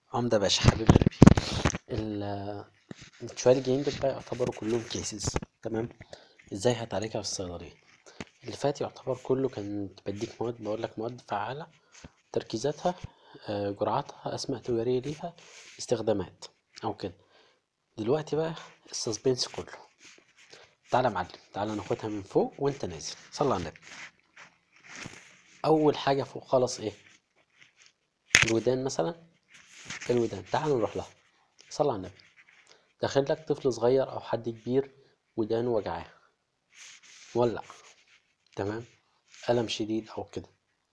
عمدة باشا حبيب قلبي ال الشوية الجايين دول بقى يعتبروا كلهم كيسز تمام ازاي هتعالجها في الصيدلية اللي فات يعتبر كله كان بديك مواد بقولك مواد فعالة تركيزاتها آه، جرعاتها أسماء تجارية ليها استخدامات أو كده دلوقتي بقى السسبنس كله تعالى يا معلم تعالى ناخدها من فوق وانت نازل صلى على النبي أول حاجة فوق خالص ايه الودان مثلا الودان تعال نروح لها صلى على النبي داخل لك طفل صغير او حد كبير ودانه وجعاه ولع تمام ألم شديد او كده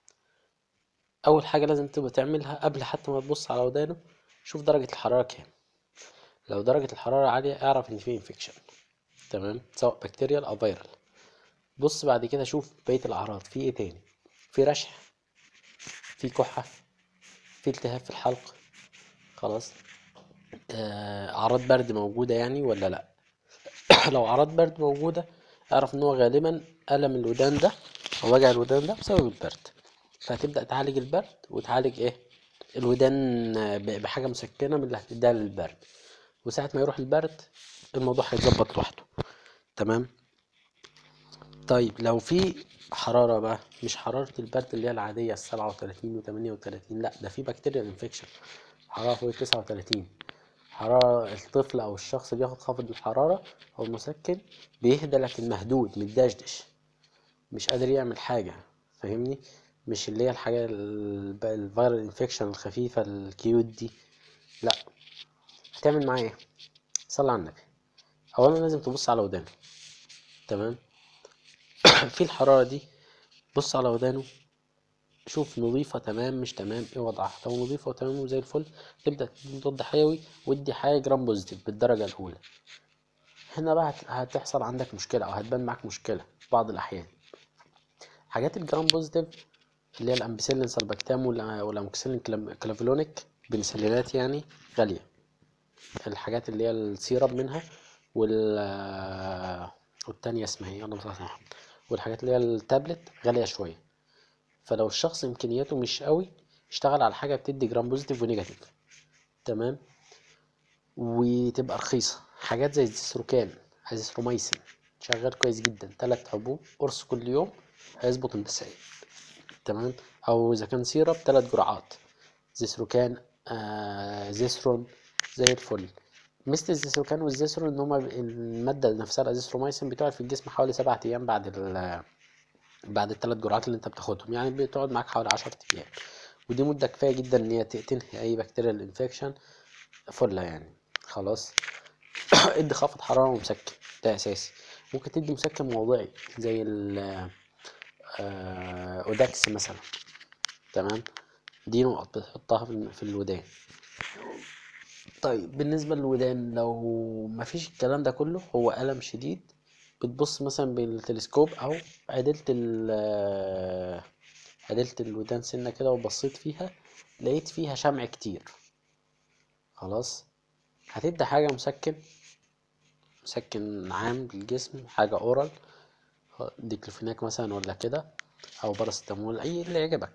اول حاجة لازم تبقى تعملها قبل حتى ما تبص على ودانه شوف درجة الحرارة كام لو درجة الحرارة عالية اعرف ان في انفكشن تمام سواء بكتيريال او فيرال بص بعد كده شوف بقية الاعراض في ايه تاني في رشح في كحة في التهاب في الحلق خلاص آه، اعراض برد موجودة يعني ولا لا لو اعراض برد موجودة اعرف ان هو غالبا الم الودان ده او وجع الودان ده بسبب البرد فهتبدأ تعالج البرد وتعالج ايه الودان آه، ب- بحاجة مسكنة من اللي هتديها للبرد وساعة ما يروح البرد الموضوع هيتظبط لوحده تمام طيب لو في حرارة بقى مش حرارة البرد اللي هي العادية السبعة وتلاتين وتمانية وتلاتين لأ ده في بكتيريال انفكشن حرارة فوق التسعة وتلاتين حرارة الطفل أو الشخص بياخد خافض الحرارة أو المسكن بيهدى لكن مهدود متدشدش مش قادر يعمل حاجة فاهمني مش اللي هي الحاجة ال- الفيرال انفكشن الخفيفة الكيوت دي لأ هتعمل معاه ايه صلي على النبي أولا لازم تبص على ودانه تمام في الحرارة دي بص على ودانه شوف نظيفة تمام مش تمام ايه وضعها لو نظيفة وتمام وزي الفل تبدأ تدي مضاد حيوي وادي حاجة جرام بوزيتيف بالدرجة الأولى هنا بقى هت- هتحصل عندك مشكلة أو هتبان معاك مشكلة في بعض الأحيان حاجات الجرام بوزيتيف اللي هي الأمبيسيلين سلبكتام والأ- والأموكسيلين كلام- كلافيلونيك بنسلينات يعني غالية الحاجات اللي هي السيرب منها وال والتانية اسمها ايه اللهم صل على محمد والحاجات اللي هي التابلت غالية شوية فلو الشخص إمكانياته مش قوي اشتغل على حاجة بتدي جرام بوزيتيف ونيجاتيف تمام وتبقى رخيصة حاجات زي الزيسروكان ازيثروميسين شغال كويس جدا تلات حبوب قرص كل يوم هيظبط النسائل تمام او اذا كان سيرب تلات جرعات زيسروكان آه زيسرون زي الفل مثل الزيسروكان والزيسرون ان هما المادة نفسها الازيثروميسين بتقعد في الجسم حوالي سبعة ايام بعد ال بعد الثلاث جرعات اللي انت بتاخدهم يعني بتقعد معاك حوالي عشرة ايام ودي مدة كفاية جدا ان هي ت- تنهي اي بكتيريال انفكشن فله يعني خلاص ادي خافض حرارة ومسكن ده اساسي ممكن تدي مسكن موضعي زي ال آه، اوداكس مثلا تمام دي نقط بتحطها في ال- في الودان طيب بالنسبة للودان لو مفيش الكلام ده كله هو ألم شديد بتبص مثلا بالتلسكوب أو عدلت ال عدلت الودان سنة كده وبصيت فيها لقيت فيها شمع كتير خلاص هتدي حاجة مسكن مسكن عام للجسم حاجة أورال ديكلوفيناك مثلا ولا كده أو باراستامول أي اللي يعجبك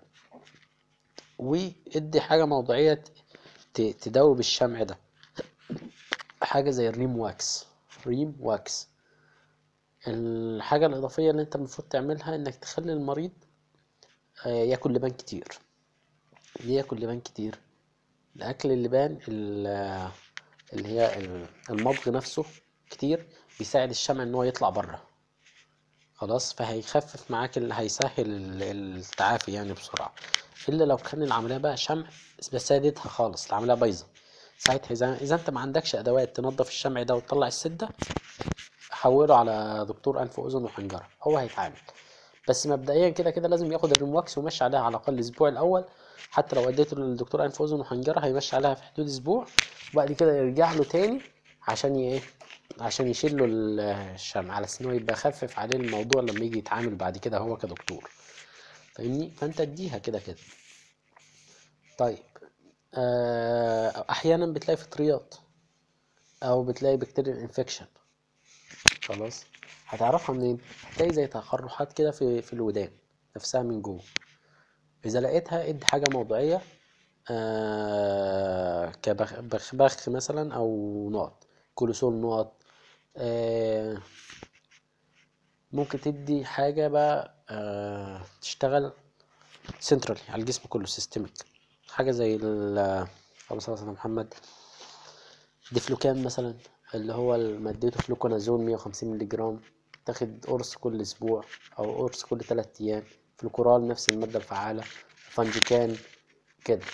وادي حاجة موضعية ت- تدوب الشمع ده حاجة زي الريم واكس ريم واكس الحاجة الإضافية اللي أنت المفروض تعملها إنك تخلي المريض آه، ياكل لبان كتير ليه ياكل لبان كتير الأكل اللبان ال- اللي هي ال- المضغ نفسه كتير بيساعد الشمع إن هو يطلع بره خلاص فهيخفف معاك اللي هيسهل ال- التعافي يعني بسرعة إلا لو كان العملية بقى شمع بس سادتها خالص العملية بايظة ساعتها إذا إذا أنت ما عندكش أدوات تنظف الشمع ده وتطلع السدة حوله على دكتور أنف وأذن وحنجرة هو هيتعامل بس مبدئيا كده كده لازم ياخد الريمواكس ويمشي عليها على الأقل الأسبوع الأول حتى لو اديته للدكتور أنف وأذن وحنجرة هيمشي عليها في حدود أسبوع وبعد كده يرجع له تاني عشان ي- إيه عشان يشيل له ال- الشمع على أساس إن هو يبقى خفف عليه الموضوع لما يجي يتعامل بعد كده هو كدكتور فاهمني فأنت اديها كده كده طيب آه، أحيانا بتلاقي فطريات أو بتلاقي بكتيريا انفكشن خلاص هتعرفها منين هتلاقي زي تقرحات كده في في الودان نفسها من جوه اذا لقيتها ادي حاجه موضعيه آه كبخ مثلا او نقط كولوسول نقط آه ممكن تدي حاجة بقى آه تشتغل سنترالي على الجسم كله سيستميك حاجة زي ال اللهم صل على محمد ديفلوكام مثلا اللي هو مادته فلوكونازون مية وخمسين مللي جرام تاخد قرص كل أسبوع أو قرص كل تلات أيام فلوكورال نفس المادة الفعالة فانجيكان كده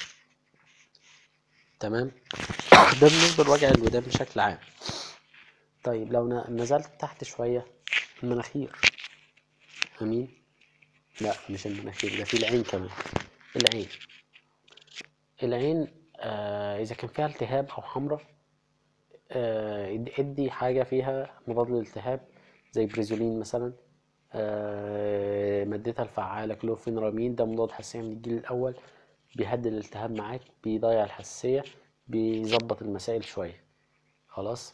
تمام ده بالنسبة لوجع الودان بشكل عام طيب لو نزلت تحت شوية المناخير أمين لا مش المناخير ده في العين كمان العين العين آه إذا كان فيها التهاب أو حمرة آه ادي حاجة فيها مضاد للالتهاب زي بريزولين مثلا آه مادتها الفعالة كلوفينرامين ده مضاد حساسية من الجيل الأول بيهدي الالتهاب معاك بيضيع الحساسية بيظبط المسائل شوية خلاص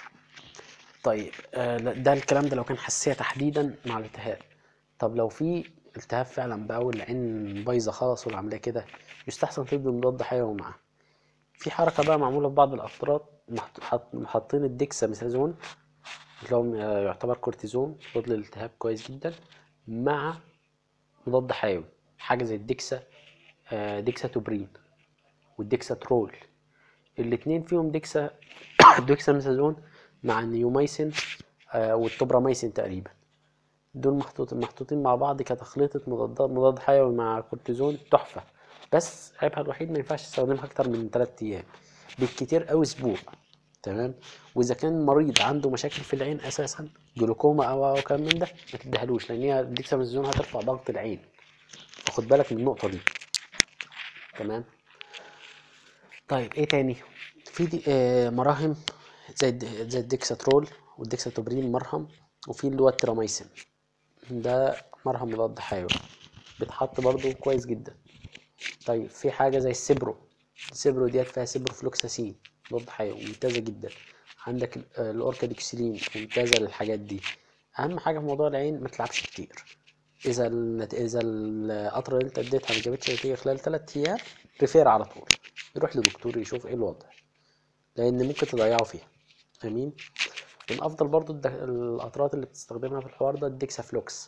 طيب آه ده الكلام ده لو كان حساسية تحديدا مع الالتهاب طب لو في التهاب فعلا بقى والعين بايظة خالص والعملية كده يستحسن تدي مضاد حيوي معاه في حركة بقى معمولة في بعض الأفراد حاطين الديكساميثازون اللي هو يعتبر كورتيزون مضاد للالتهاب كويس جدا مع مضاد حيوي حاجة زي الديكسا آه ديكسا توبرين والديكسا ترول الاتنين فيهم ديكسا ديكساميثازون مع النيوميسين آه والتوبراميسين تقريبا دول محطوطين محطوطين مع بعض كتخليطة مضادات مضاد حيوي مع كورتيزون تحفة بس عيبها الوحيد ما ينفعش تستخدمها أكتر من تلات أيام بالكتير أوي أسبوع تمام وإذا كان مريض عنده مشاكل في العين أساسا جلوكوما أو أو كلام من ده ما تديهالوش لأن هي الديكساميثازون هترفع ضغط العين فخد بالك من النقطة دي تمام طيب إيه تاني في دي آه مراهم زي زي الديكساترول والديكساتوبرين مرهم وفي اللي هو التراميسين ده مرهم مضاد حيوي بيتحط برضو كويس جدا طيب في حاجة زي السبرو السبرو ديت فيها سبرو فلوكساسين مضاد حيوي ممتازة جدا عندك الأوركاديكسلين ممتازة للحاجات دي أهم حاجة في موضوع العين ما تلعبش كتير إذا ال إذا القطرة اللي أنت اديتها ما جابتش نتيجة خلال تلات أيام ريفير على طول يروح لدكتور يشوف إيه الوضع لأن ممكن تضيعه فيها أمين من أفضل برضو القطرات اللي بتستخدمها في الحوار ده الديكسافلوكس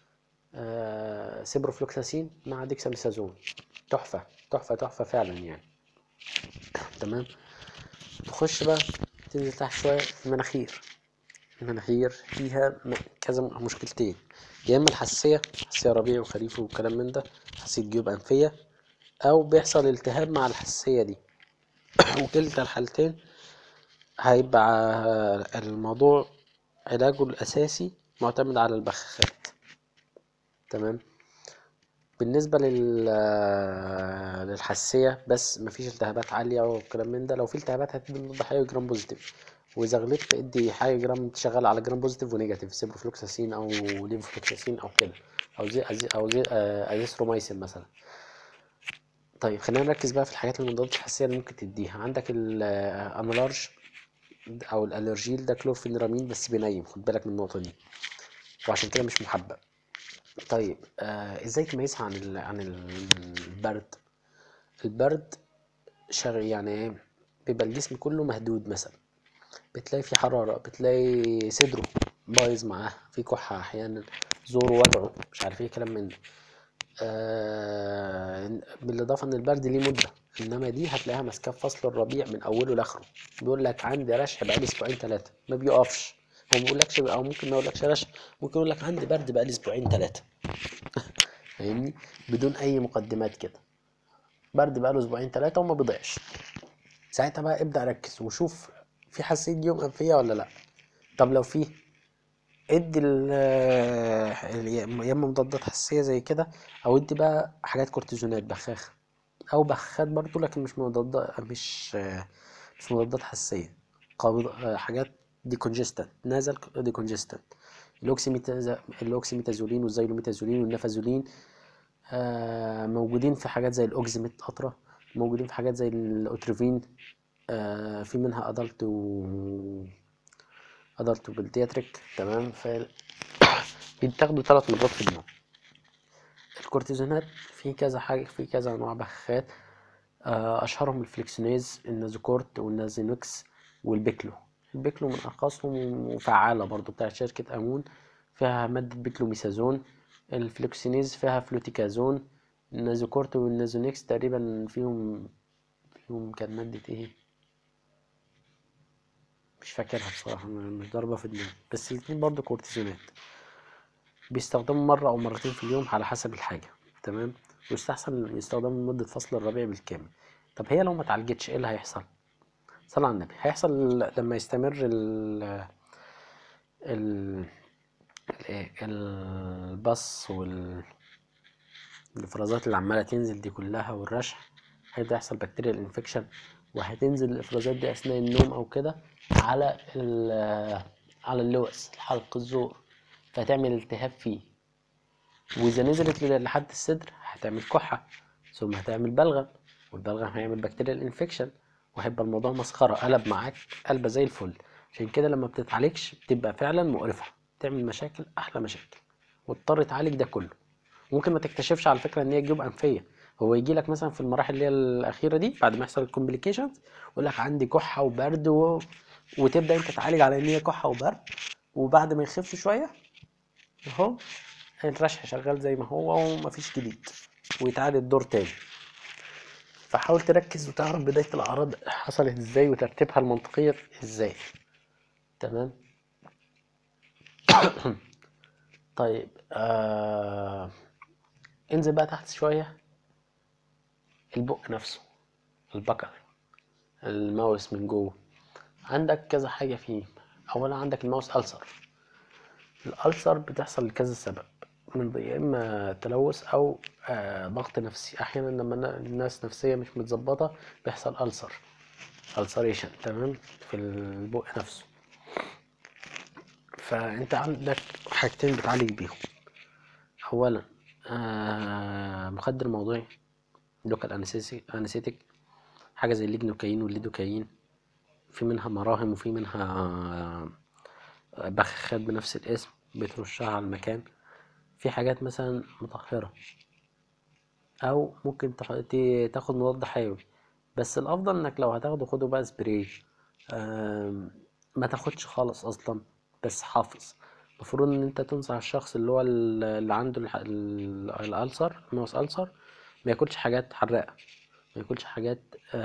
آه سيبروفلوكساسين مع ديكساميثازون تحفة تحفة تحفة فعلا يعني تمام تخش بقى تنزل تحت شوية المناخير المناخير فيها كذا مشكلتين يا إما الحساسية حساسية ربيع وخريف والكلام من ده حساسية جيوب أنفية أو بيحصل التهاب مع الحساسية دي وكلتا الحالتين هيبقى الموضوع علاجه الأساسي معتمد على البخاخات تمام بالنسبة لل للحساسية بس مفيش التهابات عالية والكلام من ده لو في التهابات هتدي مضاد حيوي جرام بوزيتيف وإذا غلطت ادي حاجة جرام تشغل على جرام بوزيتيف ونيجاتيف سيبروفلوكساسين أو ليفوفلوكساسين أو كده أو زي أزي أو زي أزيثرومايسين مثلا طيب خلينا نركز بقى في الحاجات المضادات الحساسية اللي ممكن تديها عندك الأنولارج او الالرجيل ده كلوفينرامين بس بينيم خد بالك من النقطه دي وعشان كده مش محبب طيب آه ازاي تميزها عن ال عن البرد البرد شغل يعني ايه بيبقى الجسم كله مهدود مثلا بتلاقي في حراره بتلاقي صدره بايظ معاه في كحه احيانا زوره وجعه مش عارف ايه كلام من ده آه بالاضافه ان البرد ليه مده انما دي هتلاقيها ماسكاه في فصل الربيع من اوله لاخره بيقول لك عندي رشح بقالي اسبوعين ثلاثه ما بيقفش هو ما بيقولكش او ممكن ما يقولكش رشح ممكن يقول لك عندي برد بقالي اسبوعين ثلاثه فاهمني بدون اي مقدمات كده برد بقاله اسبوعين ثلاثه وما بيضيعش ساعتها بقى ابدا ركز وشوف في حساسيه جيوب انفيه ولا لا طب لو في ادي يا اما مضادات حساسيه زي كده او ادي بقى حاجات كورتيزونات بخاخه او بخاخات برضو لكن مش مضادات مش مش مضادات حساسيه قابض حاجات ديكونجستنت نازل ديكونجستنت الاوكسيميتازولين والزيلوميتازولين والنفازولين آه موجودين في حاجات زي الاوكزيميت قطره موجودين في حاجات زي الاوتروفين آه في منها ادلت و ادلت وبلتياتريك تمام ف بيتاخدوا ثلاث مرات في اليوم الكورتيزونات في كذا حاجة في كذا أنواع بخاخات آه، اشهرهم الفليكسونيز النازوكورت والنازينوكس والبيكلو البيكلو من ارخصهم وفعاله برضو بتاعت شركه امون فيها ماده بيكلوميثازون الفليكسونيز فيها فلوتيكازون النازوكورت والنازونيكس تقريبا فيهم فيهم كان ماده ايه مش فاكرها بصراحه مش ضاربه في دماغي بس الاتنين برضو كورتيزونات بيستخدموا مرة أو مرتين في اليوم على حسب الحاجة تمام ويستحسن يستخدموا لمدة فصل الربيع بالكامل طب هي لو ما اتعالجتش ايه اللي هيحصل صلى على النبي هيحصل لما يستمر ال ال الايه البص وال الافرازات اللي عماله تنزل دي كلها والرشح هيبدا يحصل بكتيريا انفكشن وهتنزل الافرازات دي اثناء النوم او كده على ال على اللوز الحلق الزور فهتعمل التهاب فيه واذا نزلت لحد الصدر هتعمل كحه ثم هتعمل بلغم والبلغم هيعمل بكتيريا انفكشن وهيبقى الموضوع مسخره قلب معاك قلبه زي الفل عشان كده لما بتتعالجش بتبقى فعلا مقرفه تعمل مشاكل احلى مشاكل واضطر تعالج ده كله ممكن ما تكتشفش على فكره ان هي جيوب انفيه هو يجي لك مثلا في المراحل اللي هي الاخيره دي بعد ما يحصل الكومبليكيشنز يقول لك عندي كحه وبرد و... وتبدا انت تعالج على ان هي كحه وبرد وبعد ما يخف شويه اهو الرشح شغال زي ما هو ومفيش جديد ويتعاد الدور تاني فحاول تركز وتعرف بداية الأعراض حصلت ازاي وترتيبها المنطقية ازاي تمام طيب آه... انزل بقى تحت شوية البق نفسه البكر الماوس من جوه عندك كذا حاجة فيه أولا عندك الماوس ألسر الألسر بتحصل لكذا سبب من يا إما تلوث أو آه ضغط نفسي أحيانا لما الناس نفسية مش متظبطة بيحصل ألسر ألسريشن تمام في البق نفسه فأنت عندك حاجتين بتعالج بيهم أولا آه مخدر موضعي لوكال أنستيك حاجة زي الليجنوكاين والليدوكاين في منها مراهم وفي منها آه بخاخات بنفس الاسم بترشها على المكان في حاجات مثلا مطهرة أو ممكن تاخد مضاد حيوي بس الأفضل إنك لو هتاخده خده بقى سبراي ما تاخدش خالص أصلا بس حافظ المفروض إن أنت تنصح الشخص اللي هو اللي عنده الألسر الماوس ألسر ما ياكلش حاجات حراقة ما ياكلش حاجات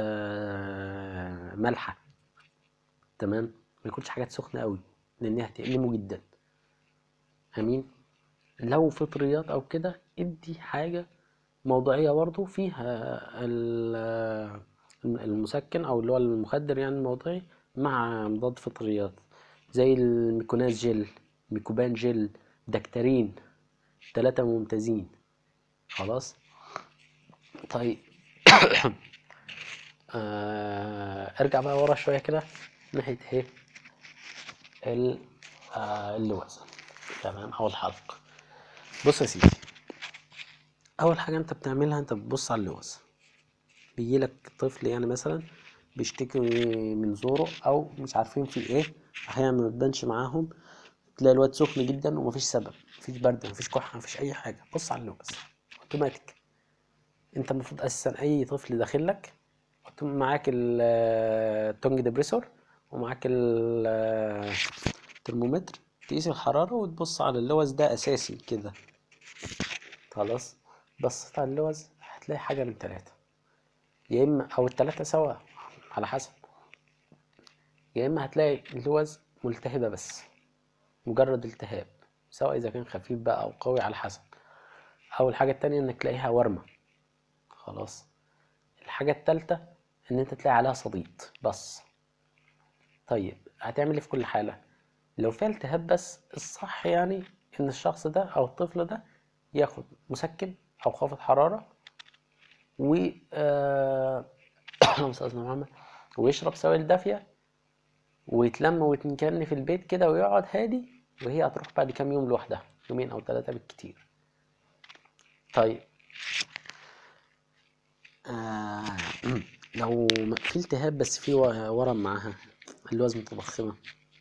مالحة تمام ما ياكلش حاجات سخنة قوي لأنها هتألمه جدا أمين لو فطريات أو كده ادي حاجة موضعية برضو فيها المسكن أو اللي هو المخدر يعني الموضعي مع مضاد فطريات زي الميكوناز جل ميكوبان جل دكتارين تلاتة ممتازين خلاص طيب آه ارجع بقى ورا شوية كده ناحية ايه اللوز تمام او الحلق بص يا سيدي اول حاجه انت بتعملها انت بتبص على اللوز بيجيلك طفل يعني مثلا بيشتكي من زوره او مش عارفين في ايه احيانا ما بتبانش معاهم تلاقي الواد سخن جدا ومفيش سبب مفيش برد مفيش كحه مفيش اي حاجه بص على اللوز اوتوماتيك انت المفروض اساسا اي طفل داخل لك معاك التونج ديبريسور ومعاك الترمومتر تقيس الحرارة وتبص على اللوز ده أساسي كده خلاص بصيت على اللوز هتلاقي حاجة من تلاتة يا إما أو التلاتة سوا على حسب يا إما هتلاقي اللوز ملتهبة بس مجرد التهاب سواء إذا كان خفيف بقى أو قوي على حسب أو الحاجة التانية إنك تلاقيها ورمة خلاص الحاجة التالتة إن أنت تلاقي عليها صديد بس طيب هتعمل ايه في كل حالة لو فيها التهاب بس الصح يعني ان الشخص ده او الطفل ده ياخد مسكن او خافض حرارة و استاذنا محمد ويشرب سوائل دافية ويتلم ويتنكن في البيت كده ويقعد هادي وهي هتروح بعد كام يوم لوحدها يومين او ثلاثة بالكتير طيب آه لو في التهاب بس في ورم معاها اللوز متضخمة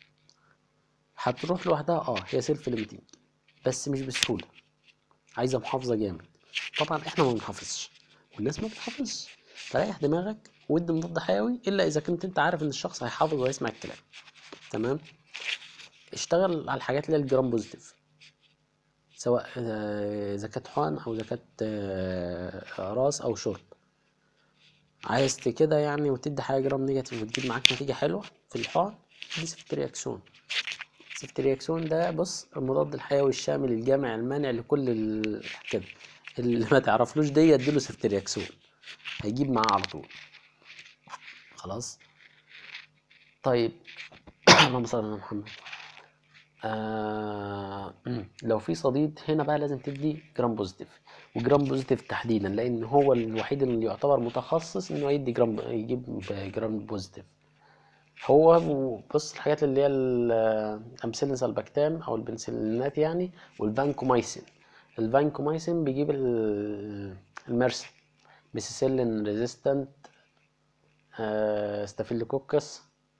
هتروح لوحدها اه هي سيلف ليميتنج بس مش بسهولة عايزة محافظة جامد طبعا احنا ما بنحافظش والناس ما بتحافظش فريح دماغك وادي مضاد حيوي الا اذا كنت انت عارف ان الشخص هيحافظ وهيسمع الكلام تمام اشتغل على الحاجات اللي هي الجرام بوزيتيف سواء آه، اذا كانت حقن او اذا كانت آه، راس او شرب عايز ت- كده يعني وتدي حاجه جرام نيجاتيف وتجيب معاك نتيجه حلوه في الحقن دي سيفترياكسون سيفترياكسون ده بص المضاد الحيوي الشامل الجامع المانع لكل ال... كده اللي ما تعرفلوش دي اديله سيفترياكسون هيجيب معاه على طول خلاص طيب اللهم صل على محمد آه... مم. لو في صديد هنا بقى لازم تدي جرام بوزيتيف وجرام بوزيتيف تحديدا لان هو الوحيد اللي يعتبر متخصص انه يدي جرام يجيب جرام بوزيتيف هو بص الحاجات اللي هي الامثله سلبكتام او البنسلينات يعني والفانكومايسين الفانكومايسين بيجيب ال- المرسى ميسيسيلين ريزيستنت ستافيلوكوكس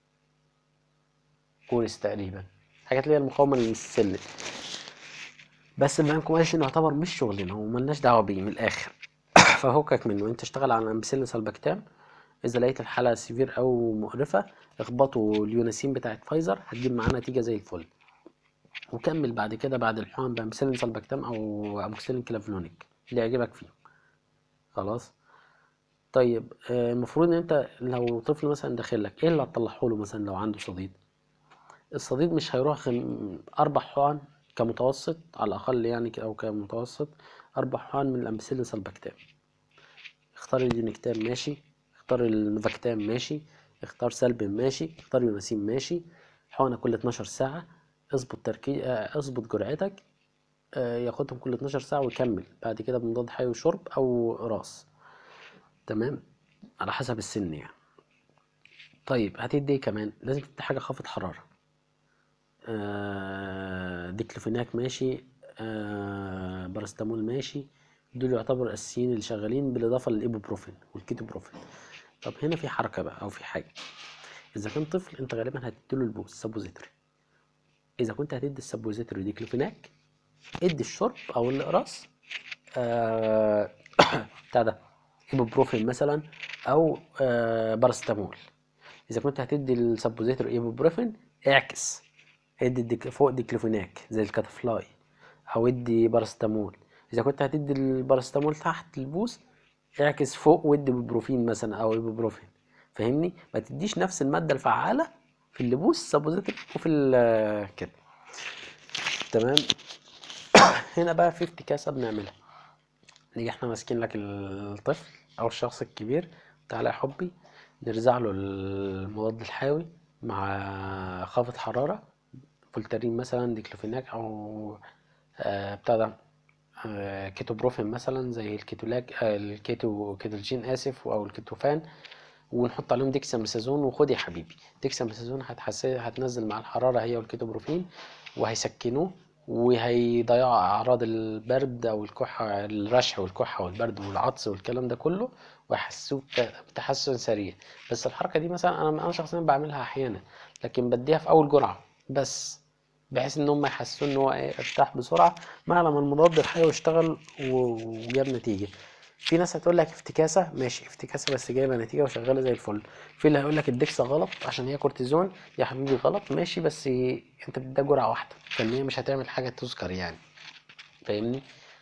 كوريس تقريبا الحاجات اللي هي المقاومه للميسيسيلين بس الفانكومايسين يعتبر مش شغلنا وملناش دعوه بيه من الاخر ففكك منه انت اشتغل على الامثله سلبكتام اذا لقيت الحاله سيفير او مقرفه اخبطوا اليوناسين بتاعت فايزر هتجيب معاه نتيجه زي الفل وكمل بعد كده بعد الحقن بامثلين سلبكتام او اموكسيلين كلافلونيك اللي يعجبك فيه خلاص طيب آه، المفروض ان انت لو طفل مثلا داخلك ايه اللي هتطلعه له مثلا لو عنده صديد الصديد مش هيروح خم... اربع حقن كمتوسط على الاقل يعني ك- او كمتوسط اربع حقن من الامثلين سلبكتام اختار اليونيكتام ماشي اختار النوفاكتام ماشي اختار سلبن ماشي اختار يوناسين ماشي حقنة كل 12 ساعة اظبط تركيز اظبط جرعتك آه، ياخدهم كل 12 ساعة ويكمل بعد كده بمضاد حيوي وشرب أو راس تمام على حسب السن يعني طيب هتدي ايه كمان لازم تدي حاجة خافض حرارة آه، ديكلوفيناك ماشي آه، باراستامول ماشي دول يعتبروا الأساسيين اللي شغالين بالإضافة للإيبوبروفين والكيتوبروفين طب هنا في حركة بقى أو في حاجة إذا كان طفل أنت غالبا هتديله البوس سابوزيتوري إذا كنت هتدي السابوزيتوري ديكلوفيناك ادي الشرب أو الإقراص آه، بتاع ده ايبوبروفين مثلا او آه، باراستامول اذا كنت هتدي السبوزيتور ايبوبروفين اعكس ادي الديك فوق ديكلوفيناك زي الكاتافلاي او ادي باراستامول اذا كنت هتدي الباراستامول تحت البوس اعكس فوق وادي بروفين مثلا او ايبوبروفين فاهمني ما تديش نفس الماده الفعاله في اللبوس سبوزيتور وفي ال- كده تمام هنا بقى في افتكاسه بنعملها نيجي احنا ماسكين لك الطفل او الشخص الكبير تعالى يا حبي نرزع له المضاد الحيوي مع خافض حرارة فولتارين مثلا ديكلوفيناك او آه، بتاع ده آه، كيتوبروفين مثلا زي الكيتولاك آه، الكيتو كيتوجين اسف او الكيتوفان ونحط عليهم ديكساميثازون وخد يا حبيبي ديكساميثازون هتحس هتنزل مع الحرارة هي والكيتوبروفين وهيسكنوه وهيضيعوا أعراض البرد أو الكحة الرشح والكحة والبرد والعطس والكلام ده كله ويحسوه بت- بتحسن سريع بس الحركة دي مثلا أنا أنا شخصيا بعملها أحيانا لكن بديها في أول جرعة بس بحيث إن هم يحسوا إن هو إيه ارتاح بسرعة مع لما المضاد الحيوي اشتغل و- وجاب نتيجة في ناس هتقول لك افتكاسة ماشي افتكاسة بس جايبة نتيجة وشغالة زي الفل في اللي هيقول لك الدكسة غلط عشان هي كورتيزون يا حبيبي غلط ماشي بس انت بتديها جرعة واحدة فان هي مش هتعمل حاجة تذكر يعني فاهمني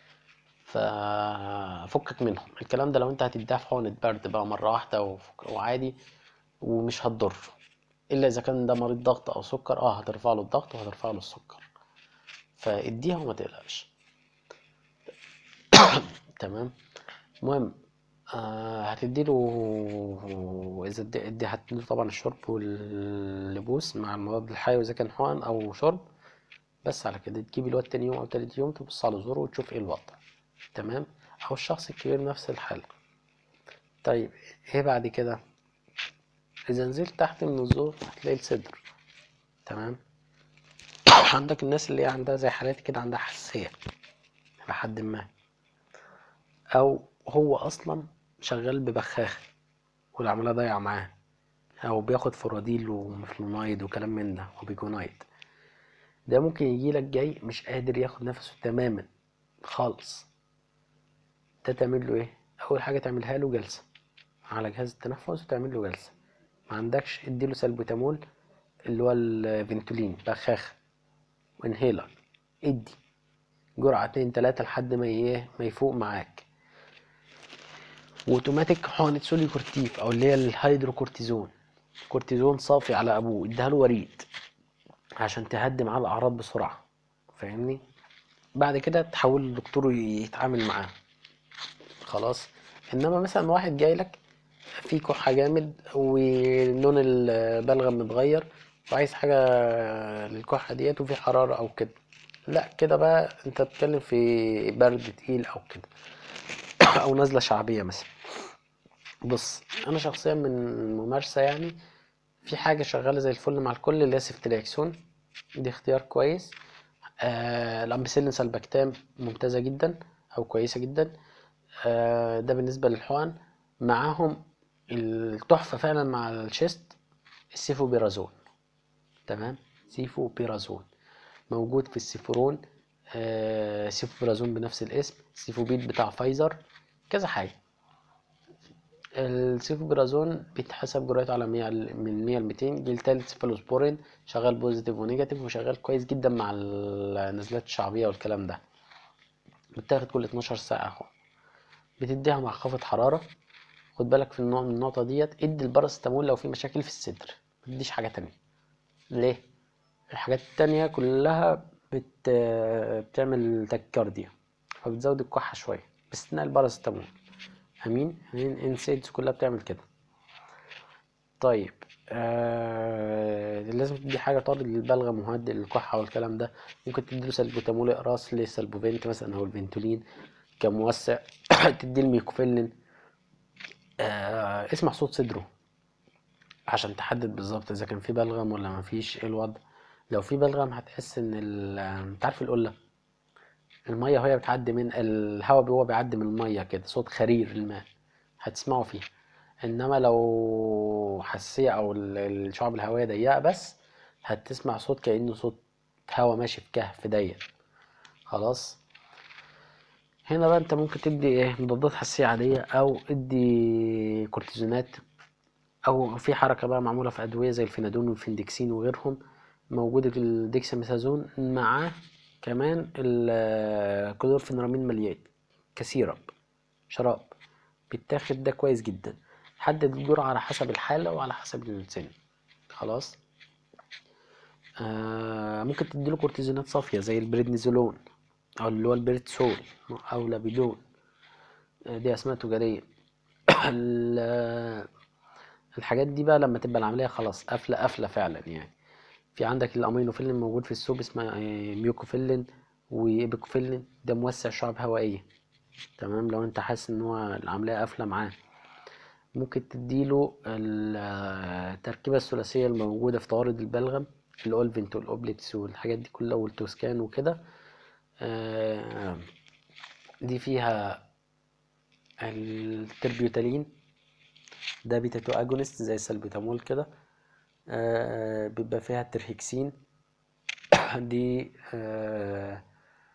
ففكك منهم الكلام ده لو انت هتديها في حقنة برد بقى مرة واحدة وفك- وعادي ومش هتضر الا اذا كان ده مريض ضغط او سكر اه هترفع له الضغط وهترفع له السكر فاديها وما تقلقش تمام المهم آه هتديله اذا ادي ادي هتديله طبعا الشرب واللبوس مع المضاد الحيوي اذا كان حقن او شرب بس على كده تجيب الواد تاني يوم او تالت يوم تبص على زوره وتشوف ايه الوضع تمام او الشخص الكبير نفس الحال طيب ايه بعد كده اذا نزلت تحت من الزور هتلاقي الصدر تمام عندك الناس اللي هي عندها زي حالاتي كده عندها حساسية لحد ما او هو اصلا شغال ببخاخة والعملية ضايعة معاه او بياخد فراديل ومفلونايد وكلام من ده وبيجونايد ده ممكن يجيلك جاي مش قادر ياخد نفسه تماما خالص ده تعمل له ايه اول حاجة تعملها له جلسة على جهاز التنفس وتعمل له جلسة ما عندكش اديله سلبوتامول اللي هو الفنتولين بخاخة وانهيلر ادي جرعة اتنين تلاتة لحد ما ايه ما يفوق معاك واوتوماتيك حقنة سولي كورتيف او اللي هي الهيدروكورتيزون كورتيزون صافي على ابوه اديها له وريد عشان تهدي معاه الاعراض بسرعة فاهمني بعد كده تحول الدكتور يتعامل معاه خلاص انما مثلا واحد جاي لك في كحة جامد ولون البلغم متغير وعايز حاجة للكحة ديت وفي حرارة او كده لا كده بقى انت بتتكلم في برد تقيل او كده او نزلة شعبية مثلا بص انا شخصيا من الممارسة يعني في حاجة شغالة زي الفل مع الكل اللي هي سيفتريكسون دي اختيار كويس آه الامبيسيلين سلبكتام ممتازة جدا او كويسة جدا آه ده بالنسبة للحقن معاهم التحفة فعلا مع الشيست السيفوبيرازول تمام سيفوبيرازول موجود في السيفورون آه سيفوبيرازول بنفس الاسم سيفوبيد بتاع فايزر كذا حاجة السيفوبيرازون بيتحسب جرعته على 100 من 100 ل 200 جيل تالت سيفالوسبورين شغال بوزيتيف ونيجاتيف وشغال كويس جدا مع النزلات الشعبية والكلام ده بتاخد كل 12 ساعة اهو بتديها مع خفض حرارة خد بالك في النوع من النقطة ديت ادي الباراسيتامول لو في مشاكل في الصدر متديش حاجة تانية ليه؟ الحاجات التانية كلها بت... بتعمل تاكيكارديا فبتزود الكحة شوية باستثناء الباراسيتامول امين الانسيدز كلها بتعمل كده طيب آه... لازم تدي حاجة طارد للبلغم مهدئ للكحة والكلام ده ممكن تديله سلبوتامول اقراص للسلبوفنت مثلا او الفنتولين كموسع تدي الميكوفيلين آه... اسمع صوت صدره عشان تحدد بالظبط اذا كان في بلغم ولا مفيش ايه الوضع لو في بلغم هتحس ان ال... انت عارف القله الميه وهي بتعدي من الهواء هو بيعدي من الميه كده صوت خرير الماء هتسمعه فيها انما لو حساسيه او ال- الشعب الهوائيه ضيقه بس هتسمع صوت كانه صوت هوا ماشي في كهف ضيق خلاص هنا بقى انت ممكن تدي ايه مضادات حساسيه عاديه او ادي كورتيزونات او في حركه بقى معموله في ادويه زي الفينادون والفيندكسين وغيرهم موجود الديكساميثازون مع كمان الكلورفينرامين مليان كسيرب شراب بيتاخد ده كويس جدا حدد الجرعة على حسب الحالة وعلى حسب السن خلاص آه ممكن تديله كورتيزونات صافية زي البريدنيزولون أو اللي هو البريتسول أو لابيدون آه دي أسماء تجارية ال- الحاجات دي بقى لما تبقى العملية خلاص قافلة قافلة فعلا يعني في عندك الامينوفيلين موجود في السوق اسمه آه، ميوكوفيلين وإيبيكوفيلين ده موسع شعب هوائية تمام لو انت حاسس ان هو العملية قافلة معاه ممكن تديله ال- آه، التركيبة الثلاثية الموجودة في طوارد البلغم الأولفنت والأوبليتس والحاجات دي كلها والتوسكان وكده آه، دي فيها التربيوتالين ده بيتا تو اجونست زي السلبيتامول كده آه، بيبقى فيها الترهيكسين دي آه،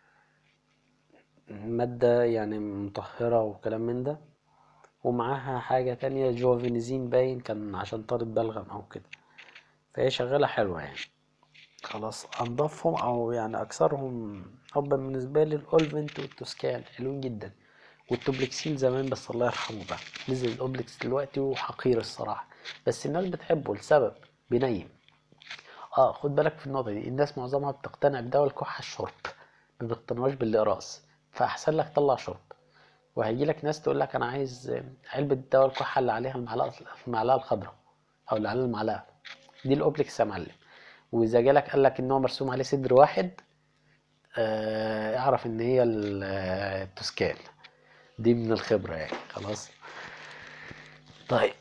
مادة يعني مطهرة وكلام من ده ومعاها حاجة تانية جوافينيزين باين كان عشان طارد بلغم أو كده فهي شغالة حلوة يعني خلاص أنضفهم أو يعني أكثرهم حبا بالنسبة لي الأولفنت والتوسكان حلوين جدا والتوبلكسين زمان بس الله يرحمه بقى نزل الأوبلكس دلوقتي وحقير الصراحة بس الناس بتحبه لسبب بينيم اه خد بالك في النقطة دي الناس معظمها بتقتنع بدواء الكحة الشرب ما بيقتنعوش بالإقراص فأحسن لك طلع شرب وهيجي لك ناس تقول لك أنا عايز علبة دواء الكحة اللي عليها المعلقة المعلقة الخضراء أو اللي عليها المعلقة دي الأوبلكس يا معلم وإذا جالك قال لك إن هو مرسوم عليه صدر واحد آه اعرف إن هي ال- آه، التوسكان دي من الخبرة يعني خلاص طيب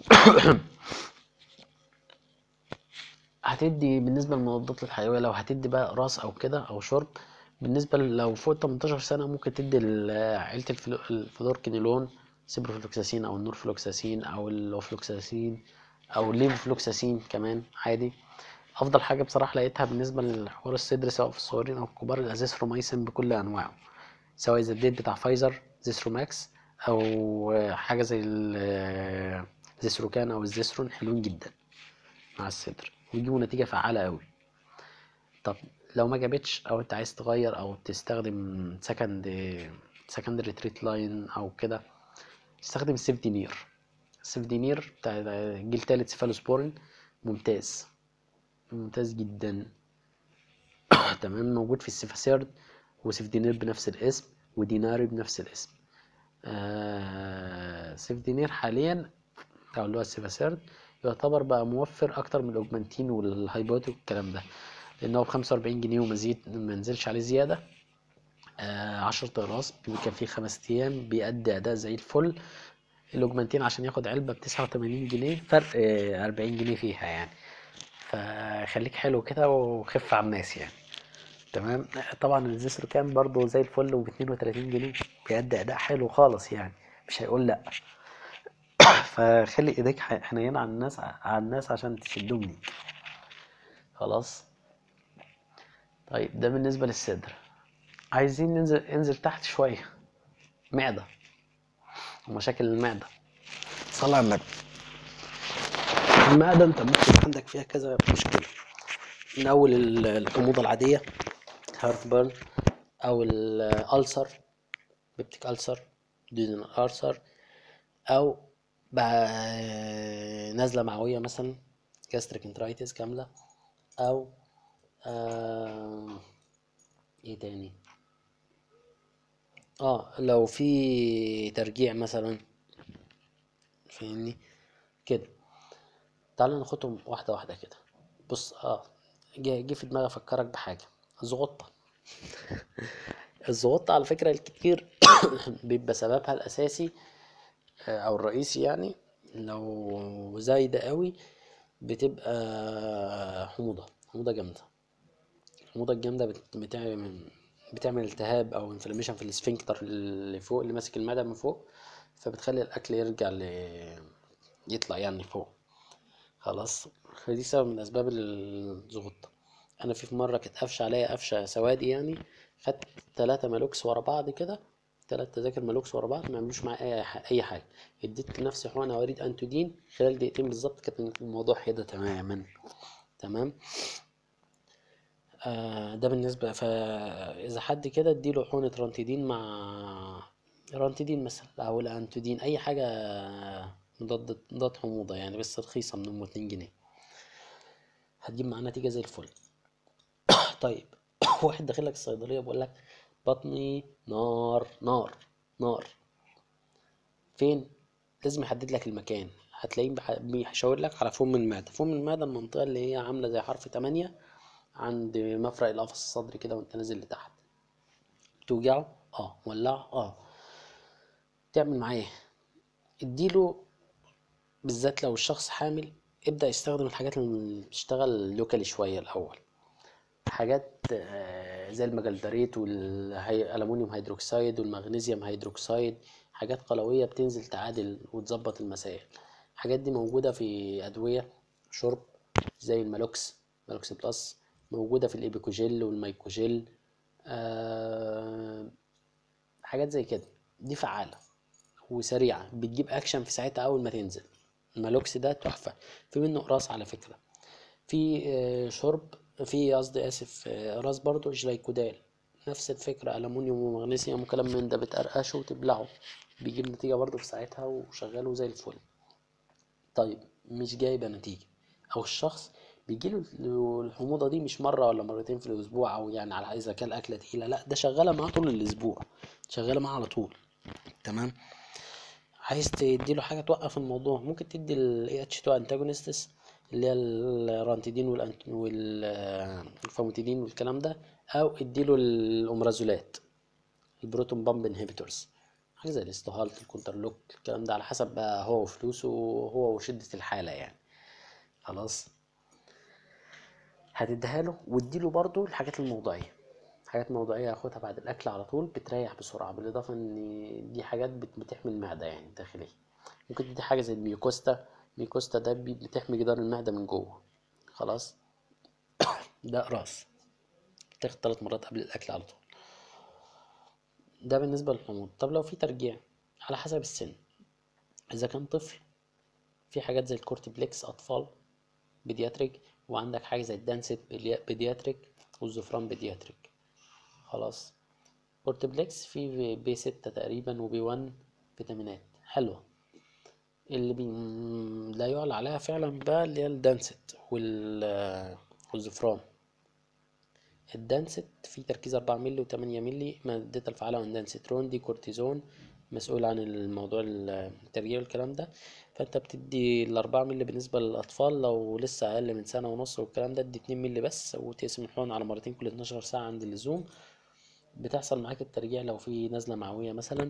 هتدي بالنسبة للمضادات الحيوية لو هتدي بقى راس أو كده أو شرب بالنسبة ل- لو فوق 18 سنة ممكن تدي ال- عيلة الفلو- الفلوركينيلون سيبروفلوكساسين أو النورفلوكساسين أو اللوفلوكساسين أو الليفوفلوكساسين كمان عادي أفضل حاجة بصراحة لقيتها بالنسبة لحوار الصدر سواء في الصغيرين أو الكبار الأزيثروميسين بكل أنواعه سواء إذا اديت بتاع فايزر زيثروماكس او حاجه زي ال- الزيسروكان او الزيسرون حلوين جدا مع الصدر ويجيبوا نتيجه فعاله قوي طب لو ما جابتش او انت عايز تغير او تستخدم سكند سكند ريتريت لاين او كده استخدم السيفدينير السيفدينير بتاع جيل تالت سيفالوسبورين ممتاز ممتاز جدا تمام موجود في السيفاسيرد وسيفدينير بنفس الاسم وديناري بنفس الاسم آه سيفدينير حاليا او اللي هو السيفاسيرد يعتبر بقى موفر اكتر من الاوجمانتين والهايبوتيك والكلام ده لان هو بخمسة واربعين جنيه ومزيد منزلش عليه زيادة آه عشرة اقراص بيكفيه خمس ايام بيأدي اداء زي الفل الاوجمانتين عشان ياخد علبة بتسعة وتمانين جنيه فرق آه اربعين جنيه فيها يعني فخليك حلو كده وخف على الناس يعني تمام طبعا الزيسرو كان برضه زي الفل وب 32 جنيه بيأدي اداء حلو خالص يعني مش هيقول لا فخلي ايديك ح- حنينة على الناس على الناس عشان تشدهم ليك خلاص طيب ده بالنسبة للصدر عايزين ننزل انزل تحت شوية معدة ومشاكل المعدة صلى على النبي المعدة انت ممكن عندك فيها كذا مشكلة من أول ال- الحموضة العادية هارت بيرن أو الألسر بيبتيك ألسر ديودينال ألسر أو بقى نزلة معوية مثلا جاستريك انترايتس كاملة أو آه ايه تاني اه لو في ترجيع مثلا فاهمني كده تعال ناخدهم واحدة واحدة كده بص اه جه جه في دماغي افكرك بحاجة الزغطة الزغطة على فكرة الكتير بيبقى سببها الأساسي آه، أو الرئيسي يعني لو زايدة قوي بتبقى حموضة حموضة جامدة الحموضة الجامدة بت- بتعمل بتعمل التهاب أو انفلاميشن في السفنكتر اللي فوق اللي ماسك المعدة من فوق فبتخلي الأكل يرجع ل... يطلع يعني فوق خلاص فدي سبب من أسباب الزغطة أنا في مرة كانت قفشة عليا قفشة سوادي يعني خدت تلاتة مالوكس ورا بعض كده تلات تذاكر مالوكس ورا بعض ما عملوش معايا أي ح- أي حاجة اديت لنفسي حقنة وريد أنتودين خلال دقيقتين بالظبط كان الموضوع هدا تماما تمام آه ده بالنسبة فإذا حد كده اديله حقنة رانتيدين مع رانتيدين مثلا أو الأنتودين أي حاجة مضاد مضاد حموضة يعني بس رخيصة من أم اتنين جنيه هتجيب معاه نتيجة زي الفل طيب واحد داخل لك الصيدلية بيقول لك بطني نار نار نار فين لازم يحدد لك المكان هتلاقيه بح- بيشاور لك على فم المعدة فم المعدة المنطقة اللي هي عاملة زي حرف تمانية عند مفرق القفص الصدري كده وانت نازل لتحت بتوجعه اه ولعه اه تعمل معاه ايه اديله بالذات لو الشخص حامل ابدأ يستخدم الحاجات اللي بتشتغل لوكالي شوية الأول حاجات آه، زي المجلدريت والألمونيوم هيدروكسيد والمغنيسيوم هيدروكسيد حاجات قلوية بتنزل تعادل وتظبط المسائل الحاجات دي موجودة في أدوية شرب زي المالوكس مالوكس بلس موجودة في الإيبيكوجيل والمايكوجيل آه، حاجات زي كده دي فعالة وسريعة بتجيب أكشن في ساعتها أول ما تنزل المالوكس ده تحفة في منه قراص على فكرة في آه، شرب في قصدي آسف آه، قراص برضو جلايكودال نفس الفكرة ألمونيوم ومغنيسيوم وكلام من ده بتقرقشه وتبلعه بيجيب نتيجة برضو في ساعتها وشغاله زي الفل طيب مش جايبة نتيجة أو الشخص بيجيله الحموضة دي مش مرة ولا مرتين في الأسبوع أو يعني على إذا كان أكلة تقيلة لأ ده شغالة معاه طول الأسبوع شغالة معاه على طول تمام عايز تديله حاجة توقف الموضوع ممكن تدي ال AH2 antagonists اللي هي الرانتيدين والأنت... والفاموتيدين والكلام ده أو اديله الأومرازولات البروتون بامب انهبيتورز حاجة زي الاستهالت الكونترلوك الكلام ده على حسب بقى هو وفلوسه وهو وشدة الحالة يعني خلاص هتديها له واديله برضو الحاجات الموضعية حاجات موضعية ياخدها بعد الأكل على طول بتريح بسرعة بالإضافة إن دي حاجات بت- بتحمي المعدة يعني داخلية ممكن تدي حاجة زي الميوكوستا الميوكوستا ده بي- بتحمي جدار المعدة من جوه خلاص ده قراص تاخد تلات مرات قبل الأكل على طول ده بالنسبة للحموض طب لو في ترجيع على حسب السن اذا كان طفل في حاجات زي الكورتيبلكس اطفال بيدياتريك وعندك حاجه زي الدانسيت بيدياتريك والزفران بيدياتريك خلاص كورتيبلكس فيه بي ستة تقريبا وبي 1 فيتامينات حلوة اللي بي... لا يعلى عليها فعلا بقى اللي هي الدانست وال والزفران الدانست فيه تركيز أربعة مللي وتمانية مللي مادتها الفعالة اندانسترون دي كورتيزون مسؤول عن الموضوع الترجيع والكلام ده فانت بتدي الأربعة مللي بالنسبة للأطفال لو لسه أقل من سنة ونص والكلام ده ادي اتنين مللي بس وتقسم الحقن على مرتين كل اتناشر ساعة عند اللزوم بتحصل معاك الترجيع لو في نزلة معوية مثلا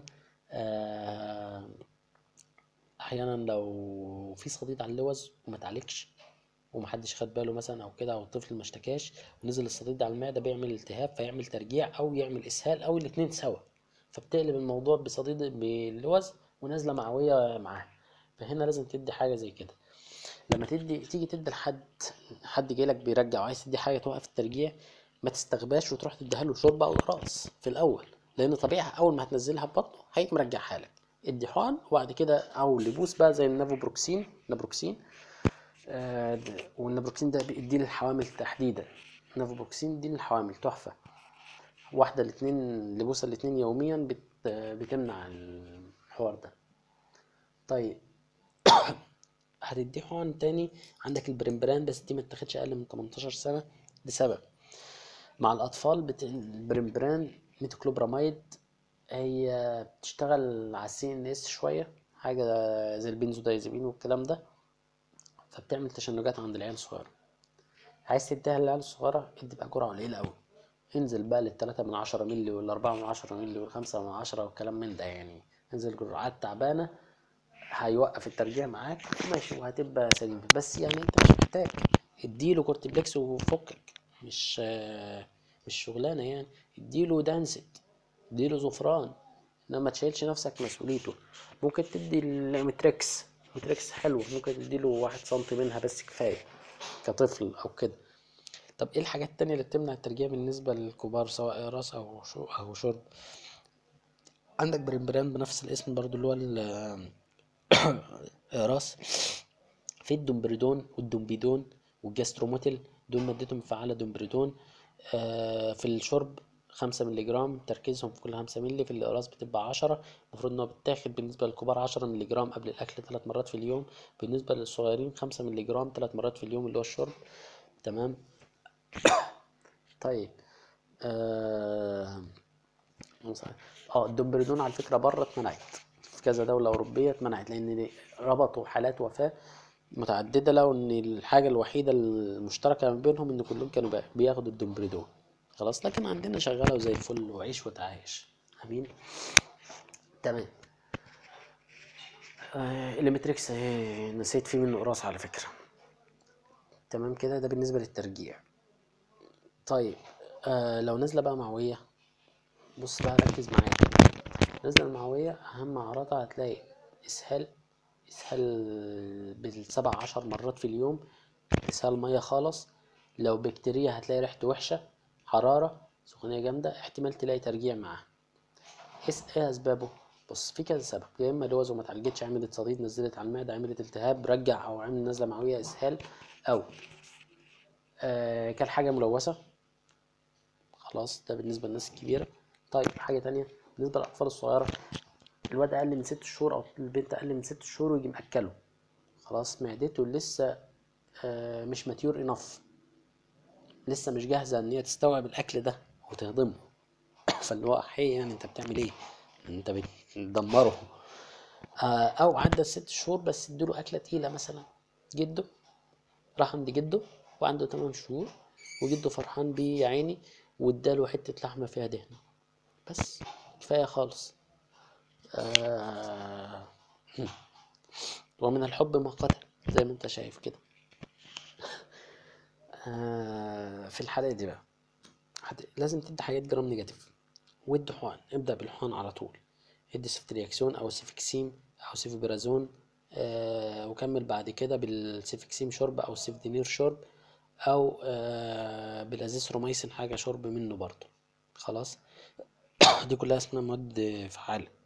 آه، أحيانا لو في صديد على اللوز وما اتعالجش ومحدش خد باله مثلا او كده او الطفل ما اشتكاش ونزل الصديد على المعده بيعمل التهاب فيعمل ترجيع او يعمل اسهال او الاتنين سوا فبتقلب الموضوع بصديد باللوز ونازله معويه معاه فهنا لازم تدي حاجه زي كده لما تدي تيجي تدي لحد حد جايلك بيرجع وعايز تدي حاجه توقف الترجيع ما تستغباش وتروح تديها له شوربه او قراص في الاول لان طبيعي اول ما هتنزلها ببطنه هيقوم مرجعها لك ادي حقن وبعد كده او لبوس بقى زي النافوبروكسين نابروكسين آه، د- والنابروكسين ده بيدي للحوامل تحديدا النافوبروكسين دي للحوامل تحفه واحده الاتنين لبوسه الاتنين يوميا بت بتمنع الحوار ده طيب هتدي حقن تاني عندك البرمبران بس دي ما تاخدش اقل من 18 سنه لسبب مع الاطفال بت... البرمبران ميتوكلوبراميد هي بتشتغل على السي ان اس شويه حاجه زي البنزودايزابين والكلام ده فبتعمل تشنجات عند العيال الصغيره عايز تديها للعيال الصغيره ادي بقى جرعه قليله قوي انزل بقى للتلاتة من عشرة مللي والأربعة من عشرة مللي والخمسة من عشرة والكلام من ده يعني انزل جرعات تعبانة هيوقف الترجيع معاك ماشي وهتبقى سليم بس يعني انت مش محتاج اديله كورتيبلكس وفكك مش آه، مش شغلانة يعني اديله دانست اديله زفران انما ما تشيلش نفسك مسؤوليته ممكن تدي المتريكس متريكس حلو ممكن تديله واحد سنتي منها بس كفاية كطفل او كده طب ايه الحاجات التانية اللي بتمنع الترجيع بالنسبة للكبار سواء راس او شو او شرب عندك بريمبران بنفس الاسم برضو اللي هو ال- راس في الدومبريدون والدومبيدون والجاستروموتيل دول مادتهم فعالة دومبريدون آه، في الشرب خمسة مللي جرام تركيزهم في كل خمسة مللي في الإقراص بتبقى عشرة المفروض إنه بتاخد بالنسبة للكبار عشرة مللي جرام قبل الأكل ثلاث مرات في اليوم بالنسبة للصغيرين خمسة مللي جرام ثلاث مرات في اليوم اللي هو الشرب تمام طيب آه... صحيح. اه الدومبريدون على فكرة بره اتمنعت في كذا دولة أوروبية اتمنعت لأن ربطوا حالات وفاة متعددة لقوا إن الحاجة الوحيدة المشتركة ما بينهم إن كلهم كانوا بي- بياخدوا الدومبريدون خلاص لكن عندنا شغالة وزي الفل وعيش وتعايش أمين تمام آه الإمتريكس آه، نسيت فيه منه قراص على فكرة تمام كده ده بالنسبة للترجيع طيب آه لو نازلة بقى معوية بص بقى ركز معايا نازلة المعوية أهم أعراضها هتلاقي إسهال إسهال بالسبع عشر مرات في اليوم إسهال مية خالص لو بكتيريا هتلاقي ريحته وحشة حرارة سخونية جامدة احتمال تلاقي ترجيع معاه ايه ايه اسبابه بص في كذا سبب يا اما لوز وما اتعالجتش عملت صديد نزلت على المعده عملت التهاب رجع او عمل نزله معويه اسهال او آه كان حاجه ملوثه خلاص ده بالنسبه للناس الكبيره طيب حاجه تانية بالنسبه للاطفال الصغيره الواد اقل من ست شهور او البنت اقل من ست شهور ويجي مأكله خلاص معدته لسه آه مش ماتيور انف لسه مش جاهزه ان هي تستوعب الاكل ده وتهضمه فاللي هو حي يعني انت بتعمل ايه انت بتدمره آه، او عدى الست شهور بس اديله اكله تقيله مثلا جده راح عند جده وعنده 8 شهور وجده فرحان بيه يا عيني واداله حته لحمه فيها دهنه بس كفايه خالص آه ومن الحب ما قتل زي ما انت شايف كده آه في الحالة دي بقى هت- لازم تدي حاجات جرام نيجاتيف وادي حقن ابدأ بالحقن على طول ادي سيفترياكسون او سيفكسيم او سيفبرازون آه وكمل بعد كده بالسيفكسيم شرب او سيفدينير شرب او آه بالازيثروميسين حاجة شرب منه برضو خلاص دي كلها اسمها مواد فعالة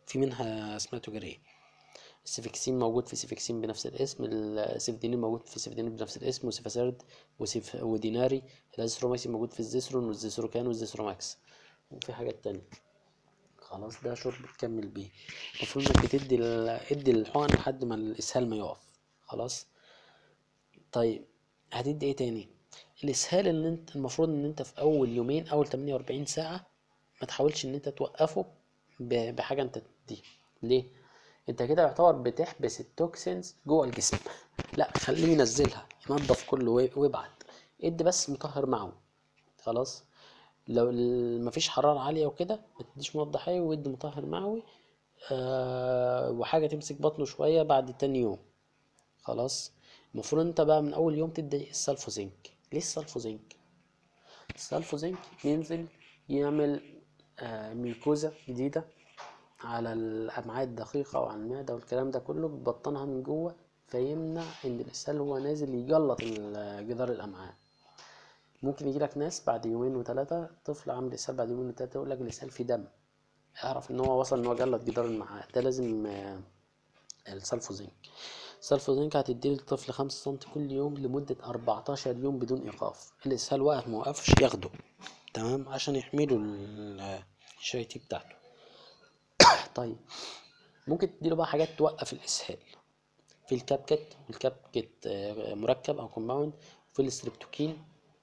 في منها اسماء تجارية السيفكسين موجود في سيفكسين بنفس الاسم السيفدينين موجود في سيفدينين بنفس الاسم وسيفاسيرد وسيف وديناري الازثروميسين موجود في الزيثرون والزيثروكان والزيثروماكس وفي حاجات تانية خلاص ده شرب تكمل بيه المفروض انك تدي ال- ادي الحقن لحد ما الاسهال ما يقف خلاص طيب هتدي ايه تاني الاسهال اللي انت المفروض ان انت في اول يومين اول 48 ساعة ما تحاولش ان انت توقفه ب- بحاجة انت تديها ليه انت كده يعتبر بتحبس التوكسينز جوه الجسم لا خليه ينزلها ينظف كله وي- ويبعت ادي بس مطهر معه خلاص لو ال- مفيش حرارة عالية وكده ما تديش مضاد حيوي وادي مطهر معوي آه وحاجة تمسك بطنه شوية بعد تاني يوم خلاص المفروض انت بقى من اول يوم تدي السلفوزينك ليه السلفوزينك السلفوزينك ينزل يعمل آه ميكوزا جديدة على الأمعاء الدقيقة وعلى المعدة والكلام ده كله بتبطنها من جوه فيمنع إن الإسهال هو نازل يجلط ال- جدار الأمعاء ممكن يجيلك ناس بعد يومين وثلاثة طفل عامل إسهال بعد يومين وثلاثة يقول لك الإسهال فيه دم اعرف إن هو وصل إن هو جلط جدار الأمعاء ده لازم آه، السلفوزينك السلفوزينك هتديه للطفل خمسة سنتي كل يوم لمدة أربعتاشر يوم بدون إيقاف الإسهال وقف موقفش ياخده تمام عشان يحميله ال- الشريطي بتاعته طيب ممكن تديله بقى حاجات توقف الإسهال في الكابكت والكابكت آه، مركب أو كومباوند وفي الستريبتوكين